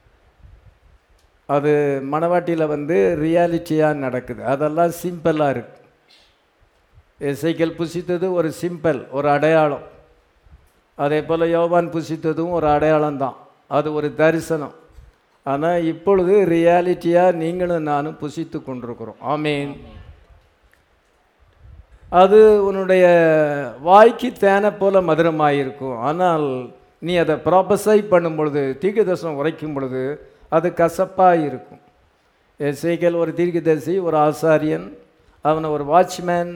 அது மணவாட்டியில் வந்து ரியாலிட்டியாக நடக்குது அதெல்லாம் சிம்பிளாக இருக்கு எசைக்கல் புசித்தது ஒரு சிம்பிள் ஒரு அடையாளம் அதே போல் யோவான் புசித்ததும் ஒரு அடையாளம் தான் அது ஒரு தரிசனம் ஆனால் இப்பொழுது ரியாலிட்டியாக நீங்களும் நானும் புசித்து கொண்டிருக்கிறோம் ஆமீன் அது உன்னுடைய வாய்க்கு தேனை போல மதுரமாக இருக்கும் ஆனால் நீ அதை ப்ராப்பஸை பண்ணும் பொழுது தீர்க்கதரிசனம் உரைக்கும் பொழுது அது கசப்பாக இருக்கும் எசேக்கேல் ஒரு தீர்க்கதரிசி ஒரு ஆசாரியன் அவன் ஒரு வாட்ச்மேன்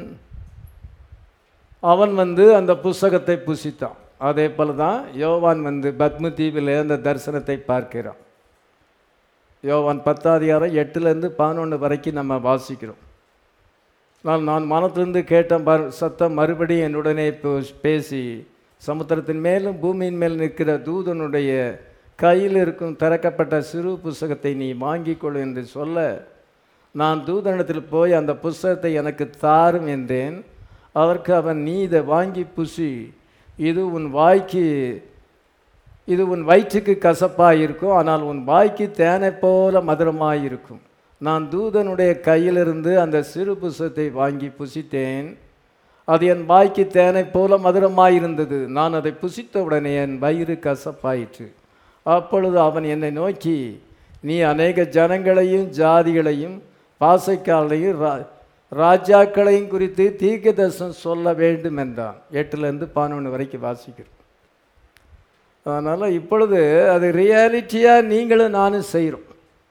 அவன் வந்து அந்த புஸ்தகத்தை புசித்தான் அதே போல தான் யோவான் வந்து பத்ம தீவில் அந்த தரிசனத்தை பார்க்கிறான் யோவான் பத்தாதிகாரம் எட்டுலேருந்து பதினொன்று வரைக்கும் நம்ம வாசிக்கிறோம் நான் நான் மனத்திலிருந்து கேட்ட மறு சத்தம் மறுபடியும் என்னுடனே பே- பேசி சமுத்திரத்தின் மேலும் பூமியின் மேல் நிற்கிற தூதனுடைய கையில் இருக்கும் திறக்கப்பட்ட சிறு புஸ்தகத்தை நீ வாங்கிக் கொள் என்று சொல்ல நான் தூதனிடத்தில் போய் அந்த புஸ்தகத்தை எனக்கு தாரும் என்றேன் அதற்கு அவன் நீ இதை வாங்கி புசி இது உன் வாய்க்கு இது உன் வயிற்றுக்கு கசப்பாக இருக்கும் ஆனால் உன் வாய்க்கு தேனை போல மதுரமாக இருக்கும் நான் தூதனுடைய கையிலிருந்து அந்த சிறு புஸ்தகத்தை வாங்கி புசித்தேன் அது என் வாய்க்கு தேனை போல மதுரமாக இருந்தது நான் அதை புசித்த உடனே என் வயிறு கசப்பாயிற்று அப்பொழுது அவன் என்னை நோக்கி நீ அநேக ஜனங்களையும் ஜாதிகளையும் பாசைக்காலையும் ரா ராஜாக்களையும் குறித்து தீர்க்கதரிசனம் சொல்ல வேண்டும் என்றான் எட்டுலேருந்து பதினொன்று வரைக்கும் வாசிக்கிறோம் அதனால் இப்பொழுது அது ரியாலிட்டியாக நீங்களும் நானும் செய்கிறோம்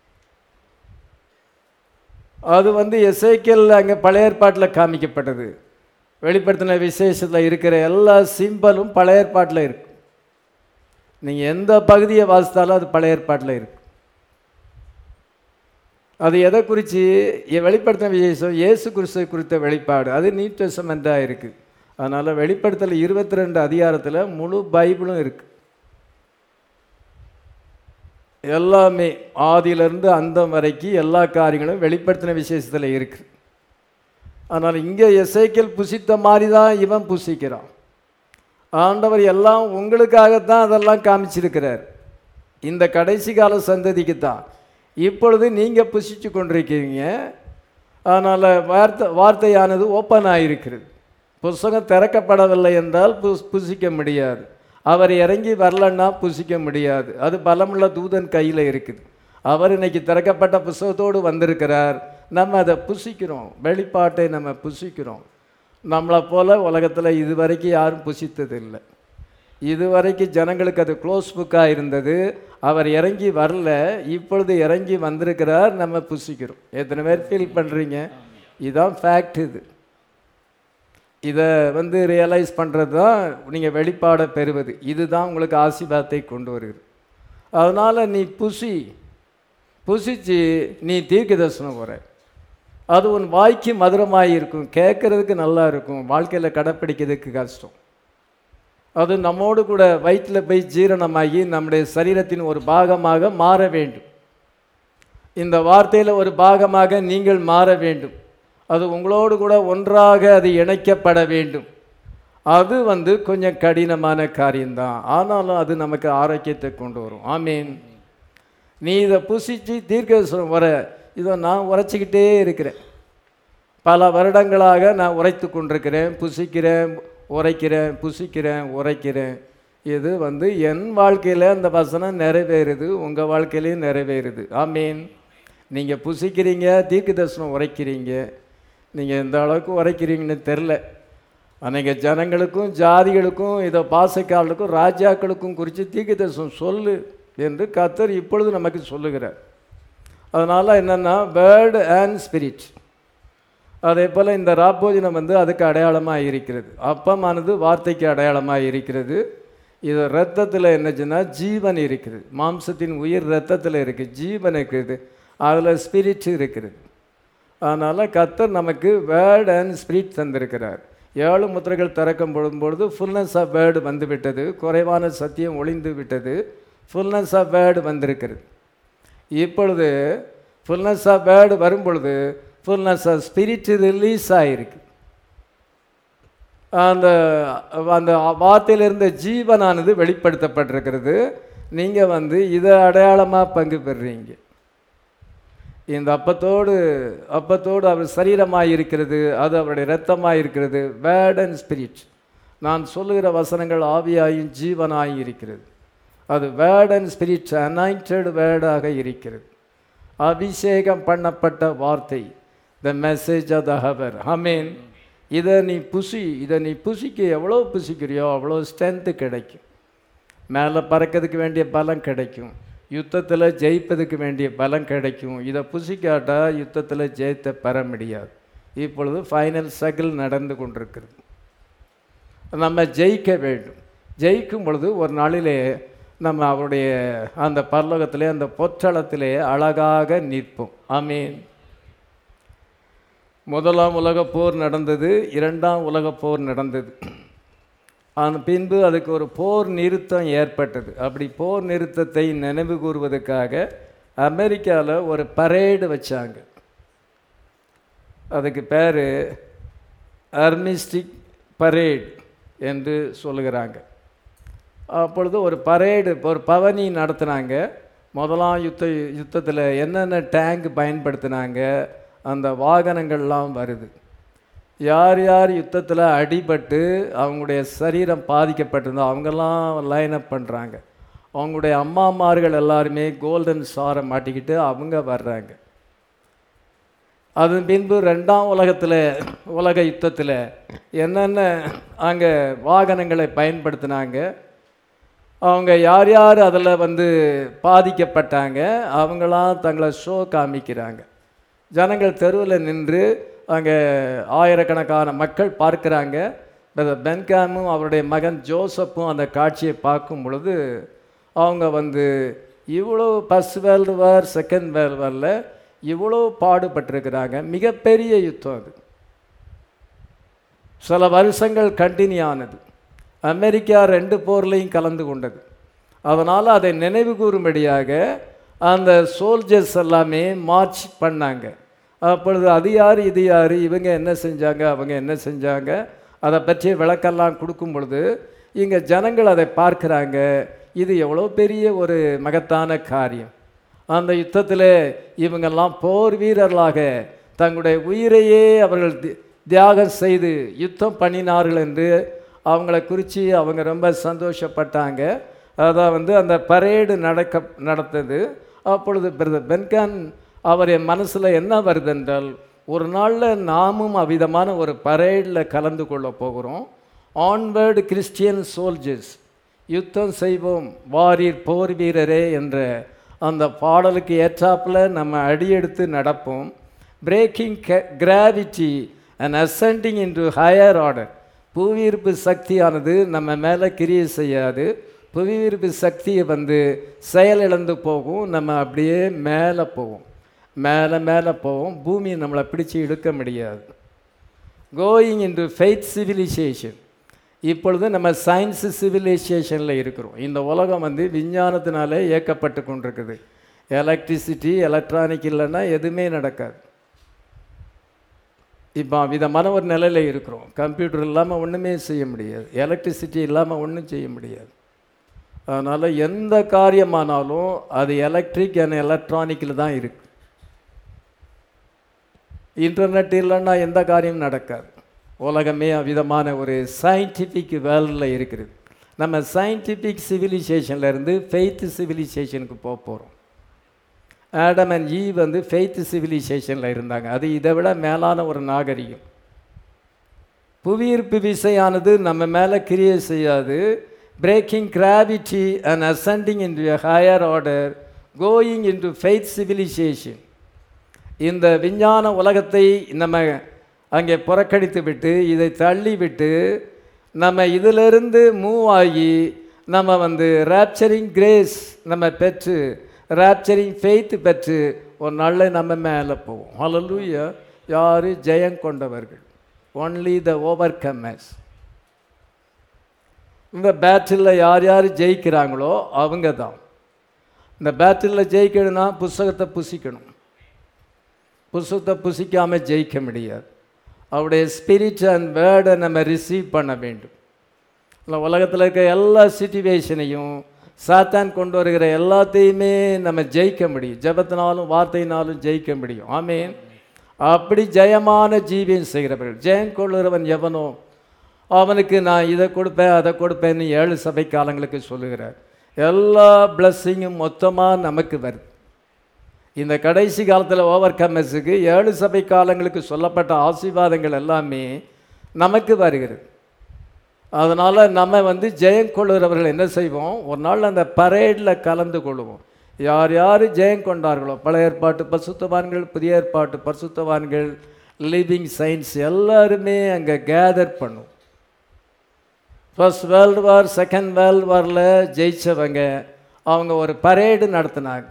அது வந்து எஸ்ஐக்கேல் அங்கே பழைய ஏற்பாட்டில் காமிக்கப்பட்டது வெளிப்படுத்தின விசேஷத்தில் இருக்கிற எல்லா சிம்பலும் பழைய ஏற்பாட்டில் இருக்கு நீங்கள் எந்த பகுதியை வாசித்தாலும் அது பழைய ஏற்பாட்டில் இருக்கு அது எதை குறித்து வெளிப்படுத்தின விசேஷம் இயேசு கிறிஸ்துவை குறித்த வெளிப்பாடு அது நியூ டெஸ்டமெண்ட்டாக இருக்குது அதனால் வெளிப்படுத்தல் இருபத்தி ரெண்டு அதிகாரத்தில் முழு பைபிளும் இருக்குது எல்லாமே ஆதியிலிருந்து அந்தம் வரைக்கும் எல்லா காரியங்களும் வெளிப்படுத்தின விசேஷத்தில் இருக்கு ஆனால் இங்கே எசைக்கல் புசித்த மாதிரி தான் இவன் புசிக்கிறான் ஆண்டவர் எல்லாம் உங்களுக்காகத்தான் அதெல்லாம் காமிச்சிருக்கிறார் இந்த கடைசி கால சந்ததிக்கு தான் இப்பொழுது நீங்கள் புசிச்சு கொண்டிருக்கீங்க அதனால் வார்த்தை வார்த்தையானது ஓப்பன் ஆகிருக்கிறது புஸ்தகம் திறக்கப்படவில்லை என்றால் புஸ் புசிக்க முடியாது அவர் இறங்கி வரலன்னா புசிக்க முடியாது அது பலமுள்ள தூதன் கையில் இருக்குது அவர் இன்னைக்கு திறக்கப்பட்ட புஸ்தகத்தோடு வந்திருக்கிறார் நம்ம அதை புசிக்கிறோம் வெளிப்பாட்டை நம்ம புசிக்கிறோம் நம்மளை போல உலகத்தில் இதுவரைக்கும் யாரும் புசித்ததில்லை இதுவரைக்கும் ஜனங்களுக்கு அது க்ளோஸ் புக்காக இருந்தது அவர் இறங்கி வரல இப்பொழுது இறங்கி வந்திருக்கிறார் நம்ம புசிக்கிறோம் எத்தனை பேர் ஃபீல் பண்ணுறீங்க இதுதான் ஃபேக்ட் இது இதை வந்து ரியலைஸ் பண்ணுறது தான் நீங்கள் வெளிப்பாடை பெறுவது இதுதான் உங்களுக்கு ஆசீர்வாதத்தை கொண்டு வருகிறது அதனால் நீ புசி புசிச்சு நீ தீர்க்க தரிசனம் வர அது உன் வாய்க்கு மதுரமாக இருக்கும் கேட்கறதுக்கு நல்லா இருக்கும் வாழ்க்கையில் கடைப்பிடிக்கிறதுக்கு கஷ்டம் அது நம்மோடு கூட வயிற்றில் போய் ஜீரணமாகி நம்முடைய சரீரத்தின் ஒரு பாகமாக மாற வேண்டும் இந்த வார்த்தையில் ஒரு பாகமாக நீங்கள் மாற வேண்டும் அது உங்களோடு கூட ஒன்றாக அது இணைக்கப்பட வேண்டும் அது வந்து கொஞ்சம் கடினமான காரியம்தான் ஆனாலும் அது நமக்கு ஆரோக்கியத்தை கொண்டு வரும் ஆமீன் நீ இதை புசிச்சு தீர்க்கதரிசனம் வர இதை நான் உரைச்சிக்கிட்டே இருக்கிறேன் பல வருடங்களாக நான் உரைத்து கொண்டிருக்கிறேன் புசிக்கிறேன் உரைக்கிறேன் புசிக்கிறேன் உரைக்கிறேன் இது வந்து என் வாழ்க்கையில் அந்த வசனம் நிறைவேறுது உங்கள் வாழ்க்கையிலையும் நிறைவேறுது ஆமீன் நீங்கள் புசிக்கிறீங்க தீர்க்க தரிசனம் உரைக்கிறீங்க நீங்கள் எந்த அளவுக்கு உரைக்கிறீங்கன்னு தெரில அன்றைக்கி ஜனங்களுக்கும் ஜாதிகளுக்கும் இதை பாசக்காரர்களுக்கும் ராஜாக்களுக்கும் குறித்து தீர்க்க தரிசனம் சொல்லு என்று கத்தர் இப்பொழுது நமக்கு சொல்லுகிறார் அதனால் என்னென்னா பேர்டு அண்ட் ஸ்பிரிட் அதே போல் இந்த ராப்போஜனம் வந்து அதுக்கு அடையாளமாக இருக்கிறது அப்பமானது வார்த்தைக்கு அடையாளமாக இருக்கிறது இது ரத்தத்தில் என்னச்சுன்னா ஜீவன் இருக்குது மாம்சத்தின் உயிர் ரத்தத்தில் இருக்குது ஜீவன் இருக்குது அதில் ஸ்பிரிட் இருக்கிறது அதனால் கத்தர் நமக்கு வேர்ட் அண்ட் ஸ்பிரிட் தந்திருக்கிறார் ஏழு முத்திரைகள் திறக்கும் பொழுது ஃபுல்னஸ் ஆஃப் வேர்டு வந்து விட்டது குறைவான சத்தியம் ஒளிந்து விட்டது ஃபுல்னஸ் ஆஃப் வேர்டு வந்திருக்கிறது இப்பொழுது ஃபுல்னஸ் ஆஃப் வேர்டு வரும் பொழுது ஃபுல்னஸ் ஆஃப் ஸ்பிரிட் ரிலீஸ் ஆகிருக்கு அந்த அந்த வார்த்தையில் இருந்த ஜீவனானது வெளிப்படுத்தப்பட்டிருக்கிறது நீங்கள் வந்து இதை அடையாளமாக பங்கு பெறுறீங்க இந்த அப்பத்தோடு அப்பத்தோடு அவர் சரீரமாக இருக்கிறது அது அவருடைய இரத்தமாக இருக்கிறது வேர்ட் அண்ட் ஸ்பிரிட் நான் சொல்லுகிற வசனங்கள் ஆவியாயும் ஜீவனாயும் இருக்கிறது அது வேர்ட் அண்ட் ஸ்பிரிட் அனாயிண்டட் வேர்டாக இருக்கிறது அபிஷேகம் பண்ணப்பட்ட வார்த்தை the message of the hour ஹமீன் இதை நீ புசி இதை நீ புசிக்க எவ்வளோ புசிக்கிறியோ அவ்வளோ ஸ்ட்ரென்த்து கிடைக்கும் மேலே பறக்கிறதுக்கு வேண்டிய பலம் கிடைக்கும் யுத்தத்தில் ஜெயிப்பதுக்கு வேண்டிய பலம் கிடைக்கும் இதை புசிக்காட்டா யுத்தத்தில் ஜெயித்த பெற முடியாது இப்பொழுது ஃபைனல் சகில் நடந்து கொண்டிருக்கிறது நம்ம ஜெயிக்க வேண்டும் ஜெயிக்கும் பொழுது ஒரு நாளிலே நம்ம அவருடைய அந்த பரலோகத்திலே அந்த பொற்றளத்திலே அழகாக நிற்போம் ஆமீன் முதலாம் உலகப் போர் நடந்தது இரண்டாம் உலகப் போர் நடந்தது அதன் பின்பு அதுக்கு ஒரு போர் நிறுத்தம் ஏற்பட்டது அப்படி போர் நிறுத்தத்தை நினைவு கூறுவதற்காக அமெரிக்காவில் ஒரு பரேடு வச்சாங்க அதுக்கு பேர் அர்மிஸ்டிக் பரேட் என்று சொல்லுகிறாங்க அப்பொழுது ஒரு பரேடு ஒரு பவனி நடத்துனாங்க முதலாம் யுத்த யுத்தத்தில் என்னென்ன டேங்க் பயன்படுத்தினாங்க அந்த வாகனங்கள்லாம் வருது யார் யார் யுத்தத்தில் அடிபட்டு அவங்களுடைய சரீரம் பாதிக்கப்பட்டிருந்தோ அவங்கெல்லாம் லைன் அப் பண்ணுறாங்க அவங்களுடைய அம்மாமார்கள் எல்லாருமே கோல்டன் சாரை மாட்டிக்கிட்டு அவங்க வர்றாங்க அதன் பின்பு ரெண்டாம் உலகத்தில் உலக யுத்தத்தில் என்னென்ன அங்கே வாகனங்களை பயன்படுத்தினாங்க அவங்க யார் யார் அதில் வந்து பாதிக்கப்பட்டாங்க அவங்களாம் தங்களை ஷோ காமிக்கிறாங்க ஜனங்கள் தெருவில் நின்று அங்கே ஆயிரக்கணக்கான மக்கள் பார்க்குறாங்க பென்காமும் அவருடைய மகன் ஜோசப்பும் அந்த காட்சியை பார்க்கும் பொழுது அவங்க வந்து இவ்வளோ first world war second world வாரில் இவ்வளோ பாடுபட்டிருக்கிறாங்க மிகப்பெரிய யுத்தம் அது சில வருஷங்கள் கண்டினியூ ஆனது அமெரிக்கா ரெண்டு போர்லையும் கலந்து கொண்டது அதனால் அதை நினைவு கூறும்படியாக அந்த சோல்ஜர்ஸ் எல்லாமே மார்ச் பண்ணாங்க அப்பொழுது அது யார் இது யார் இவங்க என்ன செஞ்சாங்க அவங்க என்ன செஞ்சாங்க அதை பற்றிய விளக்கெல்லாம் கொடுக்கும் பொழுது இங்கே ஜனங்கள் அதை பார்க்குறாங்க இது எவ்வளோ பெரிய ஒரு மகத்தான காரியம் அந்த யுத்தத்தில் இவங்கெல்லாம் போர் வீரர்களாக தங்களுடைய உயிரையே அவர்கள் தி- தியாகம் செய்து யுத்தம் பண்ணினார்கள் என்று அவங்கள குறித்து அவங்க ரொம்ப சந்தோஷப்பட்டாங்க அதான் வந்து அந்த பரேடு நடக்க நடந்தது அப்பொழுது பிரதர் பென்கான் அவர் என் மனசில் என்ன வருது என்றால் ஒரு நாளில் நாமும் அவ்விதமான ஒரு பரேடில் கலந்து கொள்ள போகிறோம் ஆன்வேர்டு கிறிஸ்டியன் சோல்ஜர்ஸ் யுத்தம் செய்வோம் வாரீர் போர் வீரரே என்ற அந்த பாடலுக்கு ஏற்றாப்புல நம்ம அடியெடுத்து நடப்போம் breaking gravity and ascending into higher order புவியீர்ப்பு சக்தியானது நம்ம மேலே கிரியை செய்யாது புவியீர்ப்பு சக்தியை வந்து செயலிழந்து போகும் நம்ம அப்படியே மேலே போவோம் மேலே மேலே போவோம் பூமி நம்மளை பிடிச்சு இழுக்க முடியாது கோயிங் இன்டு ஃபெய்த் சிவிலைசேஷன் இப்பொழுது நம்ம சயின்ஸ் சிவிலைசேஷனில் இருக்கிறோம் இந்த உலகம் வந்து விஞ்ஞானத்தினாலே இயக்கப்பட்டு கொண்டிருக்குது எலக்ட்ரிசிட்டி எலக்ட்ரானிக் இல்லைன்னா எதுவுமே நடக்காது இப்போ விதமான ஒரு நிலையில் இருக்கிறோம் கம்ப்யூட்டர் இல்லாமல் ஒன்றுமே செய்ய முடியாது எலக்ட்ரிசிட்டி இல்லாமல் ஒன்றும் செய்ய முடியாது அதனால் எந்த காரியமானாலும் அது எலக்ட்ரிக் அண்ட் எலக்ட்ரானிக்கில் தான் இருக்கு இன்டர்நெட் இல்லைன்னா எந்த காரியமும் நடக்காது உலகமே விதமான ஒரு சயின்டிஃபிக் வேர்ல்டில் இருக்குது நம்ம சயின்டிஃபிக் சிவிலைசேஷன்ல இருந்து ஃபெய்த் சிவிலைசேஷனுக்கு போக போகிறோம் ஆடம் அண்ட் ஈ வந்து ஃபெய்த் சிவிலைசேஷனில் இருந்தாங்க அது இதை விட மேலான ஒரு நாகரிகம் புவியீர்ப்பு விசையானது நம்ம மேலே கிரியை செய்யாது breaking gravity and ascending in a higher order going into faith civilisation இந்த விஞ்ஞான உலகத்தை நம்ம அங்கே புறக்கணித்து விட்டு இதை தள்ளி விட்டு நம்ம இதிலிருந்து மூவ் ஆகி நம்ம வந்து ரேப்சரிங் கிரேஸ் நம்ம பெற்று ரேப்சரிங் ஃபெய்த் பெற்று ஒரு நாளில் நம்ம மேலே போவோம் ஹalleluya யார் ஜெயம் கொண்டவர்கள் ஒன்லி த ஓவர் கம்மர்ஸ் இந்த பேட்டிலில் யார் யார் ஜெயிக்கிறாங்களோ அவங்க தான் இந்த பேட்டிலில் ஜெயிக்கணும்னா புஸ்தகத்தை புசிக்கணும் புஸ்தகத்தை புசிக்காமல் ஜெயிக்க முடியாது அவருடைய ஸ்பிரிட் அண்ட் வேர்டை நம்ம ரிசீவ் பண்ண வேண்டும் இல்லை உலகத்தில் இருக்க எல்லா சுச்சுவேஷனையும் சாத்தான் கொண்டு வருகிற எல்லாத்தையுமே நம்ம ஜெயிக்க முடியும் ஜெபத்தினாலும் வார்த்தையினாலும் ஜெயிக்க முடியும் ஆமீன் அப்படி ஜெயமான ஜீவியம் செய்கிறவர்கள் ஜெயம் கொள்ளுகிறவன் எவனோ அவனுக்கு நான் இதை கொடுப்பேன் அதை கொடுப்பேன்னு ஏழு சபை காலங்களுக்கு சொல்லுகிறார் எல்லா பிளஸ்ஸிங்கும் மொத்தமாக நமக்கு வருது இந்த கடைசி காலத்தில் ஓவர் கம்மஸுக்கு ஏழு சபை காலங்களுக்கு சொல்லப்பட்ட ஆசீர்வாதங்கள் எல்லாமே நமக்கு வருகிறது அதனால் நம்ம வந்து ஜெயம் கொள்ளுகிறவர்கள் என்ன செய்வோம் ஒரு நாள் அந்த பரேடில் கலந்து கொள்வோம் யார் யார் ஜெயம் கொண்டார்களோ பழைய ஏற்பாட்டு பசுத்தவான்கள் புதிய ஏற்பாட்டு பசுத்தவான்கள் லிவிங் சயின்ஸ் எல்லாருமே அங்கே கேதர் பண்ணும் first world war second world வாரில் ஜெயித்தவங்க அவங்க ஒரு பரேடு நடத்தினாங்க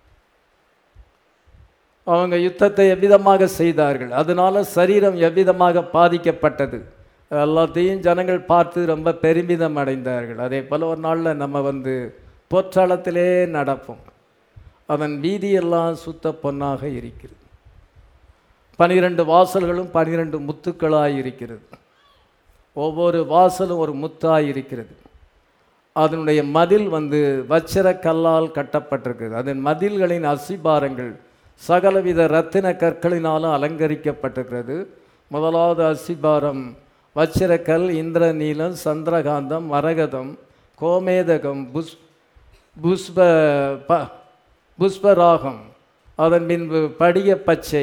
அவங்க யுத்தத்தை எவ்விதமாக செய்தார்கள் அதனால சரீரம் எவ்விதமாக பாதிக்கப்பட்டது எல்லாத்தையும் ஜனங்கள் பார்த்து ரொம்ப பெருமிதம் அடைந்தார்கள் அதே போல் ஒரு நாளில் நம்ம வந்து பொற்றாளத்திலே நடப்போம் அதன் வீதியெல்லாம் சுத்த பொன்னாக இருக்கிறது பனிரெண்டு வாசல்களும் பனிரெண்டு முத்துக்களாய் இருக்கிறது ஒவ்வொரு வாசலும் ஒரு முத்தாய் இருக்கிறது அதனுடைய மதில் வந்து வச்சிர கல்லால் கட்டப்பட்டிருக்குது அதன் மதில்களின் அசிபாரங்கள் சகலவித ரத்தின கற்களினாலும் அலங்கரிக்கப்பட்டிருக்கிறது முதலாவது அசிபாரம் வச்சிரக்கல் இந்திரநீலம் சந்திரகாந்தம் மரகதம் கோமேதகம் புஷ் புஷ்ப ப புஷ்பராகம் அதன் பின்பு படிக பச்சை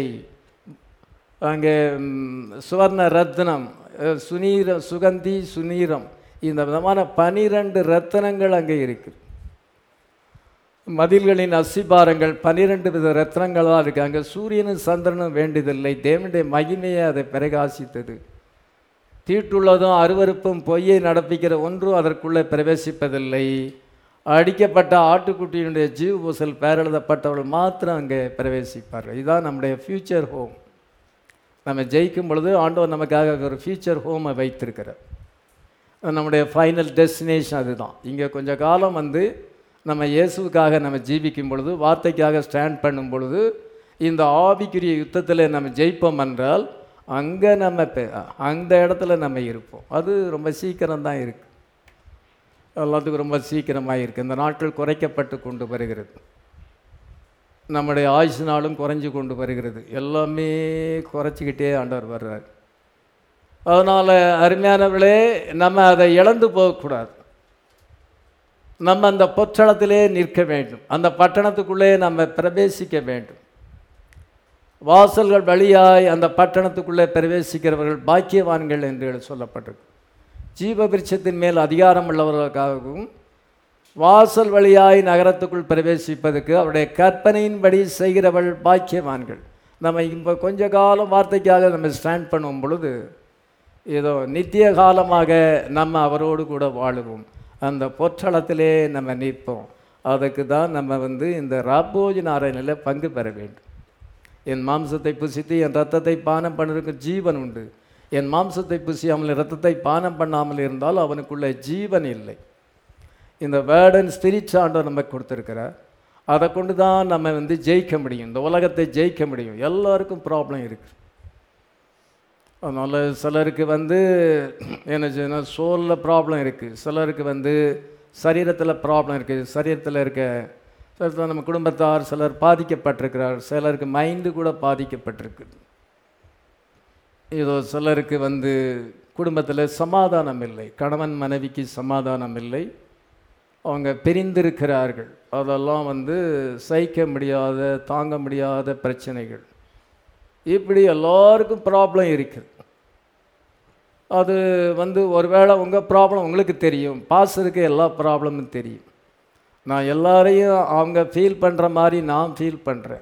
அங்கே ம், சுவர்ண ரத்னம் அஹ், சுனீரம் சுகந்தி சுனீரம் இந்த விதமான பனிரெண்டு ரத்தினங்கள் அங்கே இருக்குது மதில்களின் அசிபாரங்கள் பனிரெண்டு வித ரத்னங்களாக இருக்கு அங்கே சூரியனும் சந்திரனும் வேண்டியதில்லை தேவனுடைய மகிமையை அதை பிரகாசித்தது தீட்டுள்ளதும் அருவருப்பும் பொய்யை நடப்பிக்கிற ஒன்றும் அதற்குள்ளே பிரவேசிப்பதில்லை அடிக்கப்பட்ட ஆட்டுக்குட்டியினுடைய ஜீவ பூசல் பேரெழுதப்பட்டவர்கள் மாத்திரம் அங்கே பிரவேசிப்பார்கள் இதுதான் நம்முடைய ஃப்யூச்சர் ஹோம் நம்ம ஜெயிக்கும் பொழுது ஆண்டவர் நமக்காக ஒரு ஃப்யூச்சர் ஹோமை வைத்திருக்கிறார் நம்முடைய ஃபைனல் டெஸ்டினேஷன் அதுதான் இங்கே கொஞ்ச காலம் வந்து நம்ம இயேசுவுக்காக நம்ம ஜீவிக்கும் பொழுது வார்த்தைக்காக ஸ்டாண்ட் பண்ணும் பொழுது இந்த ஆவிக்குரிய யுத்தத்தில் நம்ம ஜெயிப்போம் என்றால் அங்கே நம்ம பெ- அந்த இடத்துல நம்ம இருப்போம் அது ரொம்ப சீக்கிரம் தான் இருக்குது எல்லாத்துக்கும் ரொம்ப சீக்கிரமாக இருக்குது இந்த நாட்கள் குறைக்கப்பட்டு கொண்டு வருகிறது நம்முடைய ஆயுசு நாளும் குறைஞ்சு கொண்டு வருகிறது எல்லாமே குறைச்சிக்கிட்டே ஆண்டவர் வர்றார் அதனால் அருமையானவர்களே நம்ம அதை இழந்து போகக்கூடாது நம்ம அந்த பொற்றளத்திலே நிற்க வேண்டும் அந்த பட்டணத்துக்குள்ளே நம்ம பிரவேசிக்க வேண்டும் வாசல்கள் வழியாய் அந்த பட்டணத்துக்குள்ளே பிரவேசிக்கிறவர்கள் பாக்கியவான்கள் என்று சொல்லப்பட்டிருக்கு ஜீவ விருட்சத்தின் மேல் அதிகாரம் உள்ளவர்களுக்காகவும் வாசல் வழியாய் நகரத்துக்குள் பிரவேசிப்பதற்கு அவருடைய கற்பனையின்படி செய்கிறவள் பாக்கியவான்கள் நம்ம இப்போ கொஞ்ச காலம் வார்த்தைக்காக நம்ம ஸ்டாண்ட் பண்ணும் பொழுது ஏதோ நித்திய காலமாக நம்ம அவரோடு கூட வாழுவோம் அந்த பொற்றளத்திலே நம்ம நிற்போம் அதுக்கு தான் நம்ம வந்து இந்த ராப்போஜன அரணில் பங்கு பெற வேண்டும் என் மாம்சத்தை புசித்து என் ரத்தத்தை பானம் பண்ணுறதுக்கு ஜீவன் உண்டு என் மாம்சத்தை புசியாமல் என் ரத்தத்தை பானம் பண்ணாமல் இருந்தால் அவனுக்குள்ள ஜீவன் இல்லை இந்த வேர்ட் அண்ட் ஸ்பிரிட் ஆண்டவர் நமக்கு கொடுத்துருக்கிறார் அதை கொண்டு தான் நம்ம வந்து ஜெயிக்க முடியும் இந்த உலகத்தை ஜெயிக்க முடியும் எல்லாருக்கும் ப்ராப்ளம் இருக்குது அதனால் சிலருக்கு வந்து என்ன செய்யணும் சோலில் ப்ராப்ளம் இருக்குது சிலருக்கு வந்து சரீரத்தில் ப்ராப்ளம் இருக்குது சரீரத்தில் இருக்க சிலர் நம்ம குடும்பத்தார் சிலர் பாதிக்கப்பட்டிருக்கிறார் சிலருக்கு மைண்டு கூட பாதிக்கப்பட்டிருக்கு இதோ சிலருக்கு வந்து குடும்பத்தில் சமாதானம் இல்லை கணவன் மனைவிக்கு சமாதானம் இல்லை அவங்க பிரிந்திருக்கிறார்கள் அதெல்லாம் வந்து சகிக்க முடியாத தாங்க முடியாத பிரச்சனைகள் இப்படி எல்லாருக்கும் ப்ராப்ளம் இருக்குது அது வந்து ஒருவேளை உங்கள் ப்ராப்ளம் உங்களுக்கு தெரியும் பாஸ்டருக்கு எல்லா ப்ராப்ளமும் தெரியும் நான் எல்லாரையும் அவங்க ஃபீல் பண்ணுற மாதிரி நான் ஃபீல் பண்ணுறேன்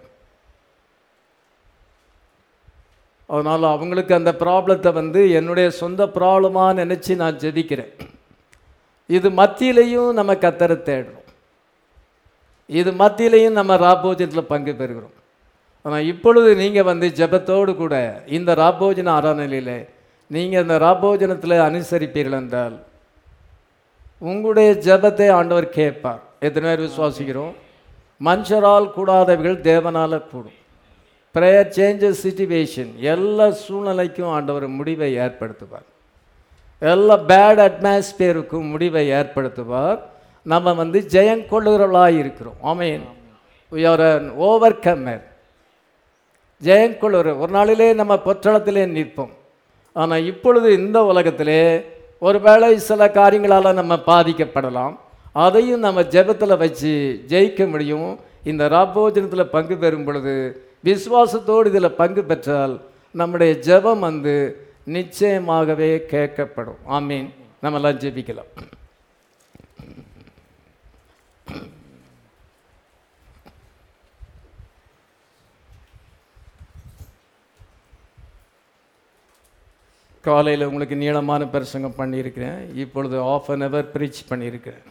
அதனால் அவங்களுக்கு அந்த ப்ராப்ளத்தை வந்து என்னுடைய சொந்த ப்ராப்ளமாக நினச்சி நான் ஜெபிக்கிறேன் இது மத்தியிலையும் நம்ம கத்தரை தேடுறோம் இது மத்தியிலையும் நம்ம ராபோஜனத்தில் பங்கு பெறுகிறோம் ஆனால் இப்பொழுது நீங்கள் வந்து ஜெபத்தோடு கூட இந்த ராபோஜன அறநிலையில் நீங்கள் இந்த ராபோஜனத்தில் அனுசரிப்பீர்கள் என்றால் உங்களுடைய ஜெபத்தை ஆண்டவர் கேட்பார் எத்தனை பேர் விசுவாசிக்கிறோம் மனுஷரால் கூடாதவைகள் தேவனால் கூடும் ப்ரேயர் சேஞ்சஸ் சிச்சுவேஷன் எல்லா சூழ்நிலைக்கும் ஆண்டவர் முடிவை ஏற்படுத்துவார் எல்லா பேட் அட்மாஸ்பியருக்கும் முடிவை ஏற்படுத்துவார் நம்ம வந்து ஜெயம் கொள்ளுகிறவர்களாக இருக்கிறோம் ஆமேன் ஆர் ஓவர் கம்மர் ஜெயம் கொள்ளுகிற ஒரு நாளிலே நம்ம பொற்றளத்திலே நிற்போம் ஆனால் இப்பொழுது இந்த உலகத்திலே ஒருவேளை சில காரியங்களால் நம்ம பாதிக்கப்படலாம் அதையும் நம்ம ஜெபத்தில் வச்சு ஜெயிக்க முடியும் இந்த ராபோஜனத்தில் பங்கு பெறும் பொழுது விசுவாசத்தோடு இதில் பங்கு பெற்றால் நம்முடைய ஜெபம் வந்து நிச்சயமாகவே கேட்கப்படும் ஆமீன் நம்மெல்லாம் ஜெபிக்கலாம் காலையில் உங்களுக்கு நீளமான பிரசங்கம் பண்ணியிருக்கிறேன் இப்பொழுது ஆஃப் அன் ஹவர் ப்ரீச் பண்ணியிருக்கிறேன்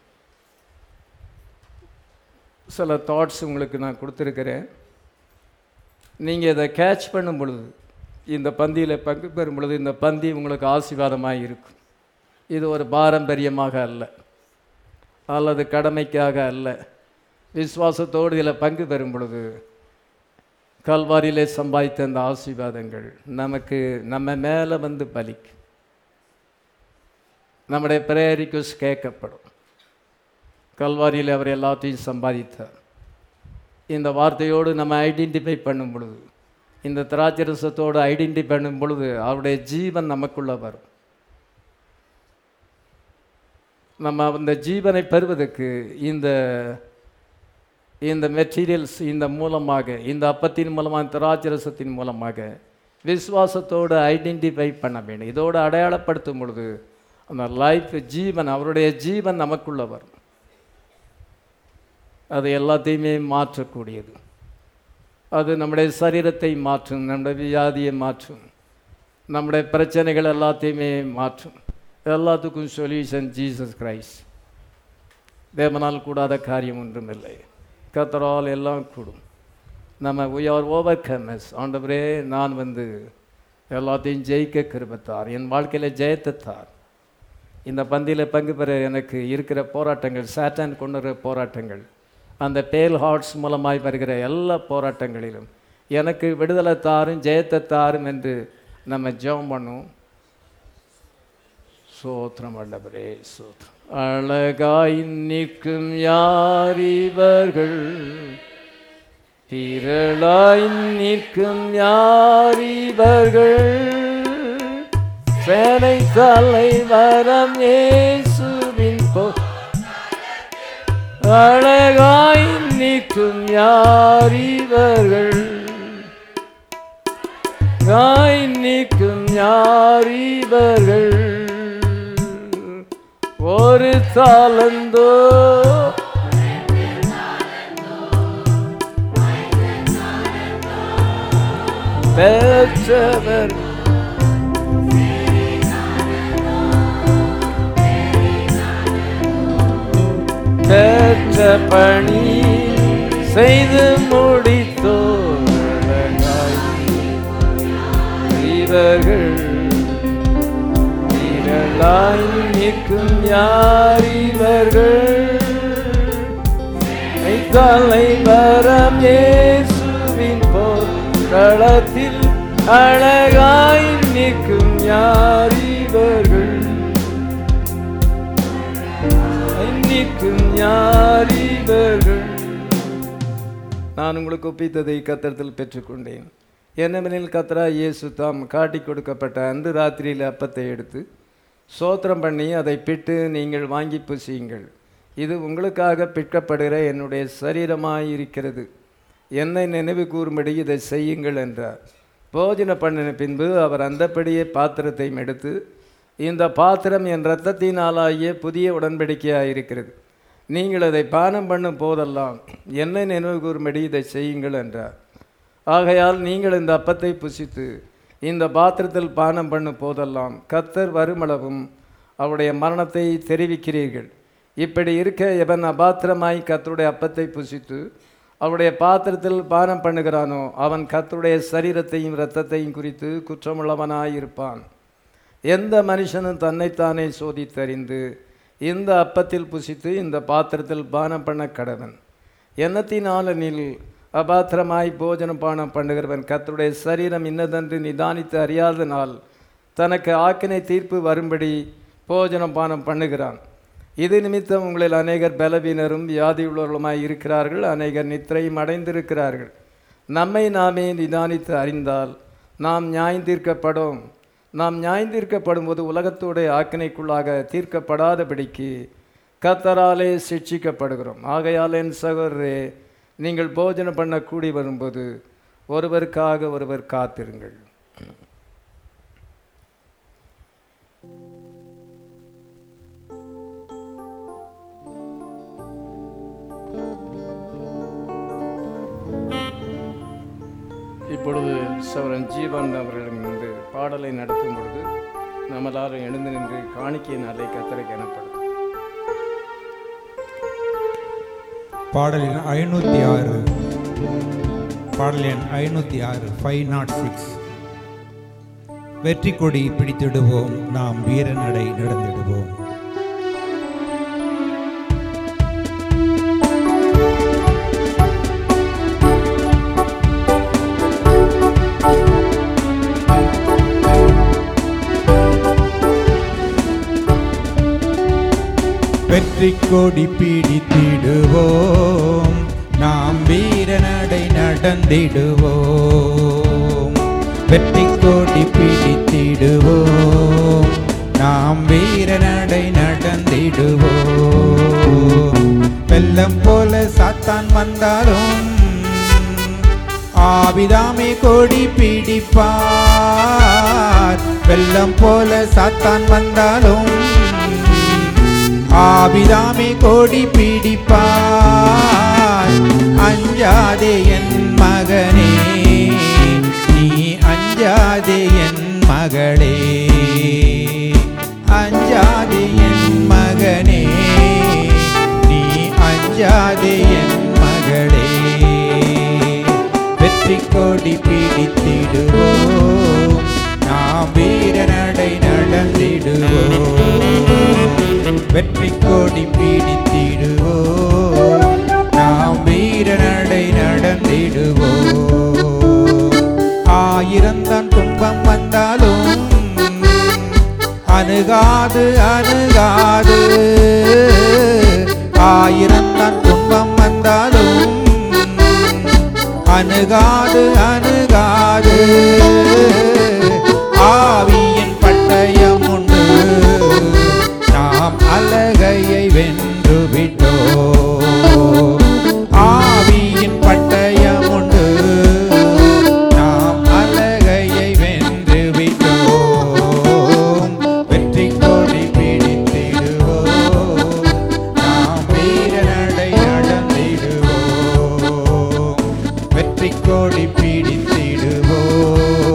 சில தாட்ஸ் உங்களுக்கு நான் கொடுத்துருக்கிறேன் நீங்கள் இதை கேட்ச் பண்ணும் பொழுது இந்த பந்தியில் பங்கு பெறும் பொழுது இந்த பந்தி உங்களுக்கு ஆசீர்வாதமாக இருக்கும் இது ஒரு பாரம்பரியமாக அல்ல அல்லது கடமைக்காக அல்ல விசுவாசத்தோடு இதில் பங்கு பெறும் பொழுது கல்வாரியிலே சம்பாதித்த அந்த ஆசீர்வாதங்கள் நமக்கு நம்ம மேலே வந்து பலிக்கும் நம்முடைய ப்ரேயர் ரிக்வஸ்ட் கேட்கப்படும் கல்வாரியில் அவர் எல்லாத்தையும் சம்பாதித்தார் இந்த வார்த்தையோடு நம்ம ஐடென்டிஃபை பண்ணும் பொழுது இந்த திராட்சரசத்தோடு ஐடென்டிஃபை பண்ணும் பொழுது அவருடைய ஜீவன் நமக்குள்ள வரும் நம்ம அந்த ஜீவனை பெறுவதற்கு இந்த இந்த மெட்டீரியல்ஸ் இந்த மூலமாக இந்த அப்பத்தின் மூலமாக திராட்சரசத்தின் மூலமாக விசுவாசத்தோடு ஐடென்டிஃபை பண்ண வேண்டும் இதோடு அடையாளப்படுத்தும் பொழுது அந்த லைஃப் ஜீவன் அவருடைய ஜீவன் நமக்குள்ள வரும் அது எல்லாத்தையுமே மாற்றக்கூடியது அது நம்முடைய சரீரத்தை மாற்றும் நம்முடைய வியாதியை மாற்றும் நம்முடைய பிரச்சனைகள் எல்லாத்தையுமே மாற்றும் எல்லாத்துக்கும் சொல்யூஷன் ஜீசஸ் கிரைஸ்ட் தேவனால் கூடாத காரியம் ஒன்றும் இல்லை கத்தரால் எல்லாம் கூடும் நம்ம we are ஓவர் கமஸ் ஆண்டவரே நான் வந்து எல்லாத்தையும் ஜெயிக்க கிருபத்தார் என் வாழ்க்கையில் ஜெயத்தைத்தார் இந்த பந்தியில் பங்கு பெற எனக்கு இருக்கிற போராட்டங்கள் சாட்டான் கொண்டு வர போராட்டங்கள் அந்த பேல் ஹார்ட்ஸ் மூலமாய் வருகிற எல்லா போராட்டங்களிலும் எனக்கு விடுதலை தாரும் ஜெயத்தை தாரும் என்று நம்ம ஜெபம் பண்ணுவோம் சோத்திரம் அல்லவரே சோத்திரம் அழகாய் நிற்கும் யார் இவர்கள் திரளாய் நிற்கும் யார் இவர்கள் சேனை தலைவரம் இயேசுவின் போ அழகாய் நிற்கும் யார் இவர்கள் காய் நிற்கும் யார் இவர்கள் ஒரு தாளந்தோ பெற்றவர் பெற்ற பணி செய்து முடித்தோர் இவர்கள் திரளாய் நிற்கும் யார் இவர்கள் தலைவரம் இயேசுவின் போர்க்களத்தில் அழகாய் நிற்கும் யார் இவர்கள் நிற்கும் யார் இவர்கள் நான் உங்களுக்கு ஒப்பித்ததை கத்தரத்தில் பெற்றுக்கொண்டேன் என்னவெனில் கத்தரா இயேசு தாம் காட்டி கொடுக்கப்பட்ட அன்று ராத்திரியில் அப்பத்தை எடுத்து சோத்திரம் பண்ணி அதை பிட்டு நீங்கள் வாங்கி புசியுங்கள் இது உங்களுக்காக பிற்கப்படுகிற என்னுடைய சரீரமாய் இருக்கிறது என்னை நினைவு கூறும்படி இதை செய்யுங்கள் என்றார் போஜன பண்ணின பின்பு அவர் அந்தப்படியே பாத்திரத்தையும் எடுத்து இந்த பாத்திரம் என் இரத்தத்தினாலாகிய புதிய உடன்படிக்கையாக இருக்கிறது நீங்கள் அதை பானம் பண்ணும் போதெல்லாம் என்னை நினைவு கூறும்படி இதை செய்யுங்கள் என்றார் ஆகையால் நீங்கள் இந்த அப்பத்தை புசித்து இந்த பாத்திரத்தில் பானம் பண்ணும் போதெல்லாம் கத்தர் வருமளவும் அவருடைய மரணத்தை தெரிவிக்கிறீர்கள் இப்படி இருக்க எவன் அபாத்திரமாய் கத்தருடைய அப்பத்தை புசித்து அவருடைய பாத்திரத்தில் பானம் பண்ணுகிறானோ அவன் கத்தருடைய சரீரத்தையும் இரத்தத்தையும் குறித்து குற்றமுள்ளவனாயிருப்பான் எந்த மனுஷனும் தன்னைத்தானே சோதித்தறிந்து இந்த அப்பத்தில் புசித்து இந்த பாத்திரத்தில் பானம் பண்ண கடவன் எண்ணத்தினாலனில் அபாத்திரமாய் போஜனம் பானம் பண்ணுகிறவன் கர்த்தருடைய சரீரம் இன்னதென்று நிதானித்து அறியாதனால் தனக்கு ஆக்கினை தீர்ப்பு வரும்படி போஜனம் பானம் பண்ணுகிறான் இது நிமித்தம் உங்களில் அநேகர் பலவீனரும் வியாதியுள்ளவர்களுமாய் இருக்கிறார்கள் அநேகர் நித்திரையும் அடைந்திருக்கிறார்கள் நம்மை நாமே நிதானித்து அறிந்தால் நாம் நியாயந்தீர்க்கப்படும் நாம் நியாயந்தீர்க்கப்படும் போது உலகத்தோடைய ஆக்கினைக்குள்ளாக தீர்க்கப்படாதபடிக்கு கத்தராலே சிட்சிக்கப்படுகிறோம் ஆகையால் என் சகோதரரே நீங்கள் போஜனம் பண்ண கூடி வரும்போது ஒருவருக்காக ஒருவர் காத்திருங்கள் இப்பொழுது சவரன் ஜீவன் அவர்களிடமிருந்து பாடலை நடத்தும் பொழுது நம்ம எல்லாரும் எழுந்து நின்று காணிக்கையினாலே கத்தரைக்கு எனப்படும் பாடல் எண் ஐநூற்றி ஆறு பாடல் எண் ஐநூற்றி ஆறு ஃபைவ் நாட் சிக்ஸ் வெற்றி கொடி பிடித்திடுவோம் நாம் வீர நடை நடந்திடுவோம் வெற்றி கொடி பிடித்திடுவோம் நாம் வீர நடை நடந்திடுவோம் வெற்றி கொடி பிடித்திடுவோம் நாம் வீர நடை நடந்திடுவோம் வெள்ளம் போல சாத்தான் வந்தாலும் ஆவிதாமே கொடி பிடிப்பார் வெள்ளம் போல சாத்தான் வந்தாலும் ஆபிராமி கோடி பிடிப்பார் அஞ்சாதே என் மகனே நீ அஞ்சாதே என் மகளே அஞ்சாதே என் மகனே நீ அஞ்சாதே என் மகளே வெற்றி கொடி பிடித்திடுவோம் நாம் வீர நடை நடந்திடுவோம் வெற்றி கொடி பிடித்திடுவோம் நாம் வீர நடை நடந்திடுவோம் ஆயிரம் தான் துன்பம் வந்தாலும் அணுகாது அணுகாது ஆயிரம் தான் துன்பம் வந்தாலும் அணுகாது அணுகாது ஆவியின் பட்டயம் உண்டு நாம் அலகையை வென்று விட்டோம் ஆவியின் பட்டயம் உண்டு நாம் அலகையை வென்று விட்டோம் வெற்றி கொடி பிடித்திடுவோம் நாம் வீர நடை நடந்திடுவோம் வெற்றி கொடி பிடித்திடுவோம்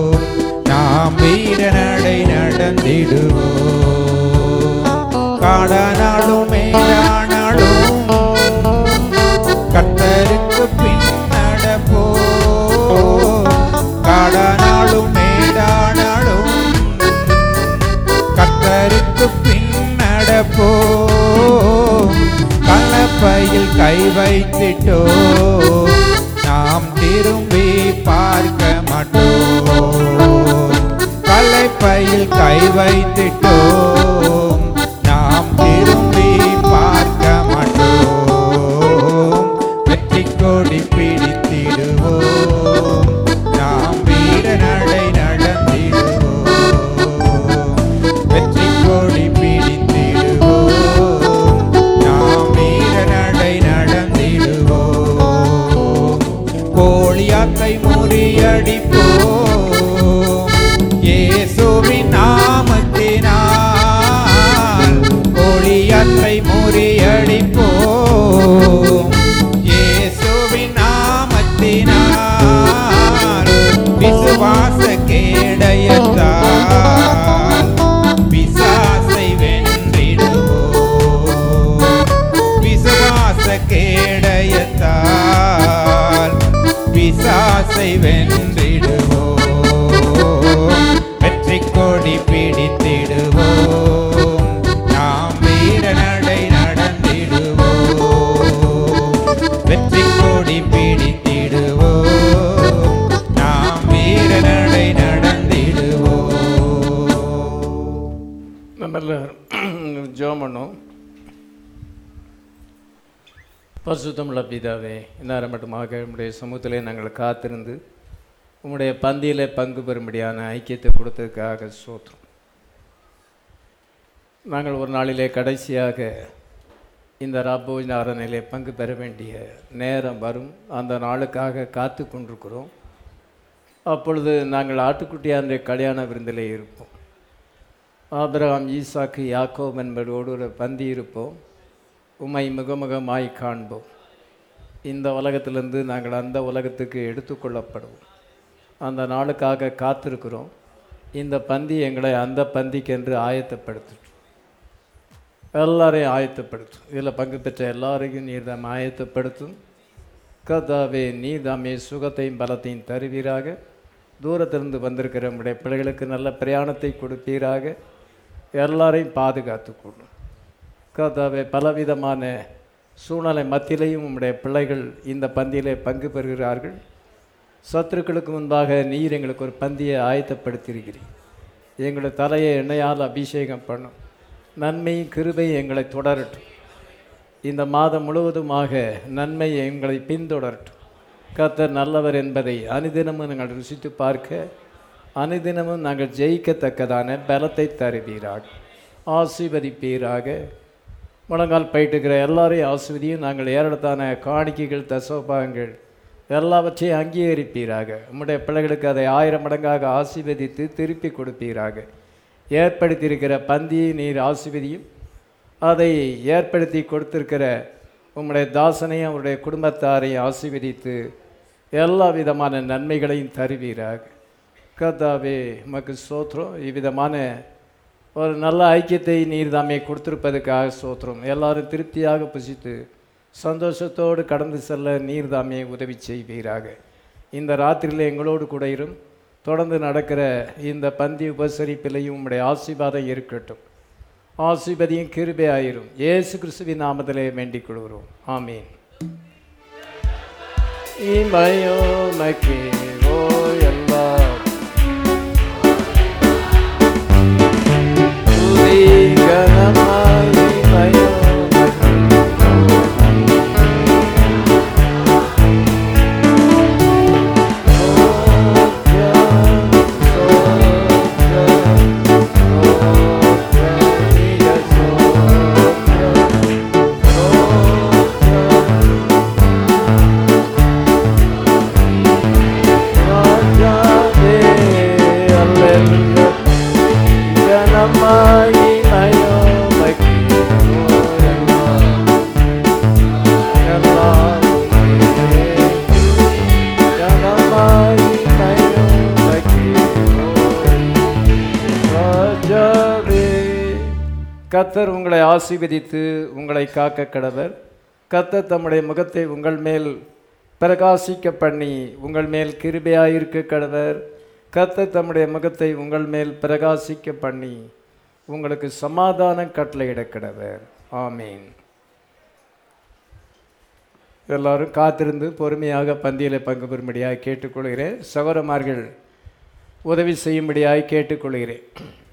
கை வைத்திட்டோம் நாம் திரும்பி பார்க்க மாட்டோம் கலைப்பையில் கை வைத்திட்டோம் நாம் திரும்பி பார்க்க மாட்டோம் வெற்றி கொடி பிடித்திடுவோம் நாம் வீர நடை நடந்திடுவோம் வெற்றி கொடி பிடித்திடுவோம் நாம் வீர நடை நடந்திடுவோம் கோழியாத்தை முறியடிப்போம் இயேசுவின் நாமத்தினால் கோழியாத்தை முறியடிப்போம் இயேசுவின் நாமத்தினால் விசுவாச கேடயத்தால் பிசாசை வென்றிடுவோம் விசுவாச கேடயத்தால் பிசாசை வென்றிடுவோம் வெற்றி கொடி பிடித்திடுவோம் நாம் வீர நடை நடந்திடுவோம் வெற்றி கொடி பிடித்திடுவோம் நாம் வீர நடை நடந்திடுவோம் நம்ம எல்லாரும் ஜெபம் பண்ணோம் பரிசுத்தமுள்ள பிதாவே இந்நேரம் மட்டுமாக உம்முடைய சமூகத்திலே நாங்கள் காத்திருந்து உம்முடைய பந்தியில் பங்கு பெறும்படியான ஐக்கியத்தை கொடுத்ததுக்காக சோத்திரம் நாங்கள் ஒரு நாளிலே கடைசியாக இந்த ராபோஜ் ஆரணையிலே பங்கு பெற வேண்டிய நேரம் வரும் அந்த நாளுக்காக காத்து கொண்டிருக்கிறோம் அப்பொழுது நாங்கள் ஆட்டுக்குட்டியாருடைய கல்யாண விருந்திலே இருப்போம் ஆபிரகாம் ஈசாக்கு யாக்கோப் என்பதோடு ஒரு பந்தி இருப்போம் உம்மை முகமுகமாய் காண்போம் இந்த உலகத்திலிருந்து நாங்கள் அந்த உலகத்துக்கு எடுத்துக்கொள்ளப்படுவோம் அந்த நாளுக்காக காத்திருக்கிறோம் இந்த பந்தி எங்களை அந்த பந்திக்கென்று ஆயத்தப்படுத்தும் எல்லாரையும் ஆயத்தப்படுத்தும் இதில் பங்கு பெற்ற எல்லாரையும் நீர் தாம் ஆயத்தப்படுத்தும் கதாவே நீ தாமே சுகத்தையும் பலத்தையும் தருவீராக தூரத்திலிருந்து வந்திருக்கிற நம்முடைய பிள்ளைகளுக்கு நல்ல பிரயாணத்தை கொடுப்பீராக எல்லாரையும் பாதுகாத்துக்கொள்ளும் கதாவே பலவிதமான சூழ்நிலை மத்தியிலையும் உம்முடைய பிள்ளைகள் இந்த பந்தியிலே பங்கு பெறுகிறார்கள் சத்துருக்களுக்கு முன்பாக நீர் எங்களுக்கு ஒரு பந்தியை ஆயத்தப்படுத்தியிருக்கிறீர் எங்களுடைய தலையை எண்ணெயால் அபிஷேகம் பண்ணும் நன்மையும் கிருபையும் எங்களை தொடரட்டும் இந்த மாதம் முழுவதுமாக நன்மை எங்களை பின்தொடரட்டும் கர்த்தர் நல்லவர் என்பதை அனுதினமும் நாங்கள் ருசித்து பார்க்க அனுதினமும் நாங்கள் ஜெயிக்கத்தக்கதான பலத்தை தருவீராக ஆசீர்வதிப்பீராக முழங்கால் பயிட்டுக்கிற எல்லாரையும் ஆசிர்வதியும் நாங்கள் ஏறத்தான காணிக்கைகள் தசோபாகங்கள் எல்லாவற்றையும் அங்கீகரிப்பீராக உம்முடைய பிள்ளைகளுக்கு அதை ஆயிரம் மடங்காக ஆசீர்வதித்து திருப்பி கொடுப்பீராக ஏற்படுத்தியிருக்கிற பந்தியை நீர் ஆசீர்வதியும் அதை ஏற்படுத்தி கொடுத்திருக்கிற உம்முடைய தாசனையும் அவருடைய குடும்பத்தாரையும் ஆசீர்வதித்து எல்லா விதமான நன்மைகளையும் தருவீராக கர்த்தாவே உமக்கு சோத்திரம் இவ்விதமான ஒரு நல்ல ஐக்கியத்தை நீர் தாமே கொடுத்திருப்பதற்காக சோத்திரம் எல்லாரும் திருப்தியாக புசித்து சந்தோஷத்தோடு கடந்து செல்ல நீர் தாமே உதவி செய்வீராக இந்த ராத்திரியில் எங்களோடு கூட இரும் தொடர்ந்து நடக்கிற இந்த பந்தி உபசரிப்பிலையும் உம்முடைய ஆசீர்வாதம் இருக்கட்டும் ஆசீர்வதியும் கிருபை ஆயிரும் இயேசு கிறிஸ்துவின் நாமத்திலே வேண்டிக் கொள்கிறோம் ஆமீன் இமையோ மக்கோ எல்லாம் துதி கனமாய் இமையோ கத்தர் உங்களை ஆசீர்வதித்து உங்களை காக்க கடவர் கத்தர் தம்முடைய முகத்தை உங்கள் மேல் பிரகாசிக்க பண்ணி உங்கள் மேல் கிருபையாயிருக்க கடவர் கத்தர் தம்முடைய முகத்தை உங்கள் மேல் பிரகாசிக்க பண்ணி உங்களுக்கு சமாதானம் கட்டளையிட கடவர் ஆமீன் எல்லாரும் காத்திருந்து பொறுமையாக பந்தியில் பங்கு பெறும்படியாக கேட்டுக்கொள்கிறேன் சகோதரமார்கள் உதவி செய்யும்படியாக கேட்டுக்கொள்கிறேன்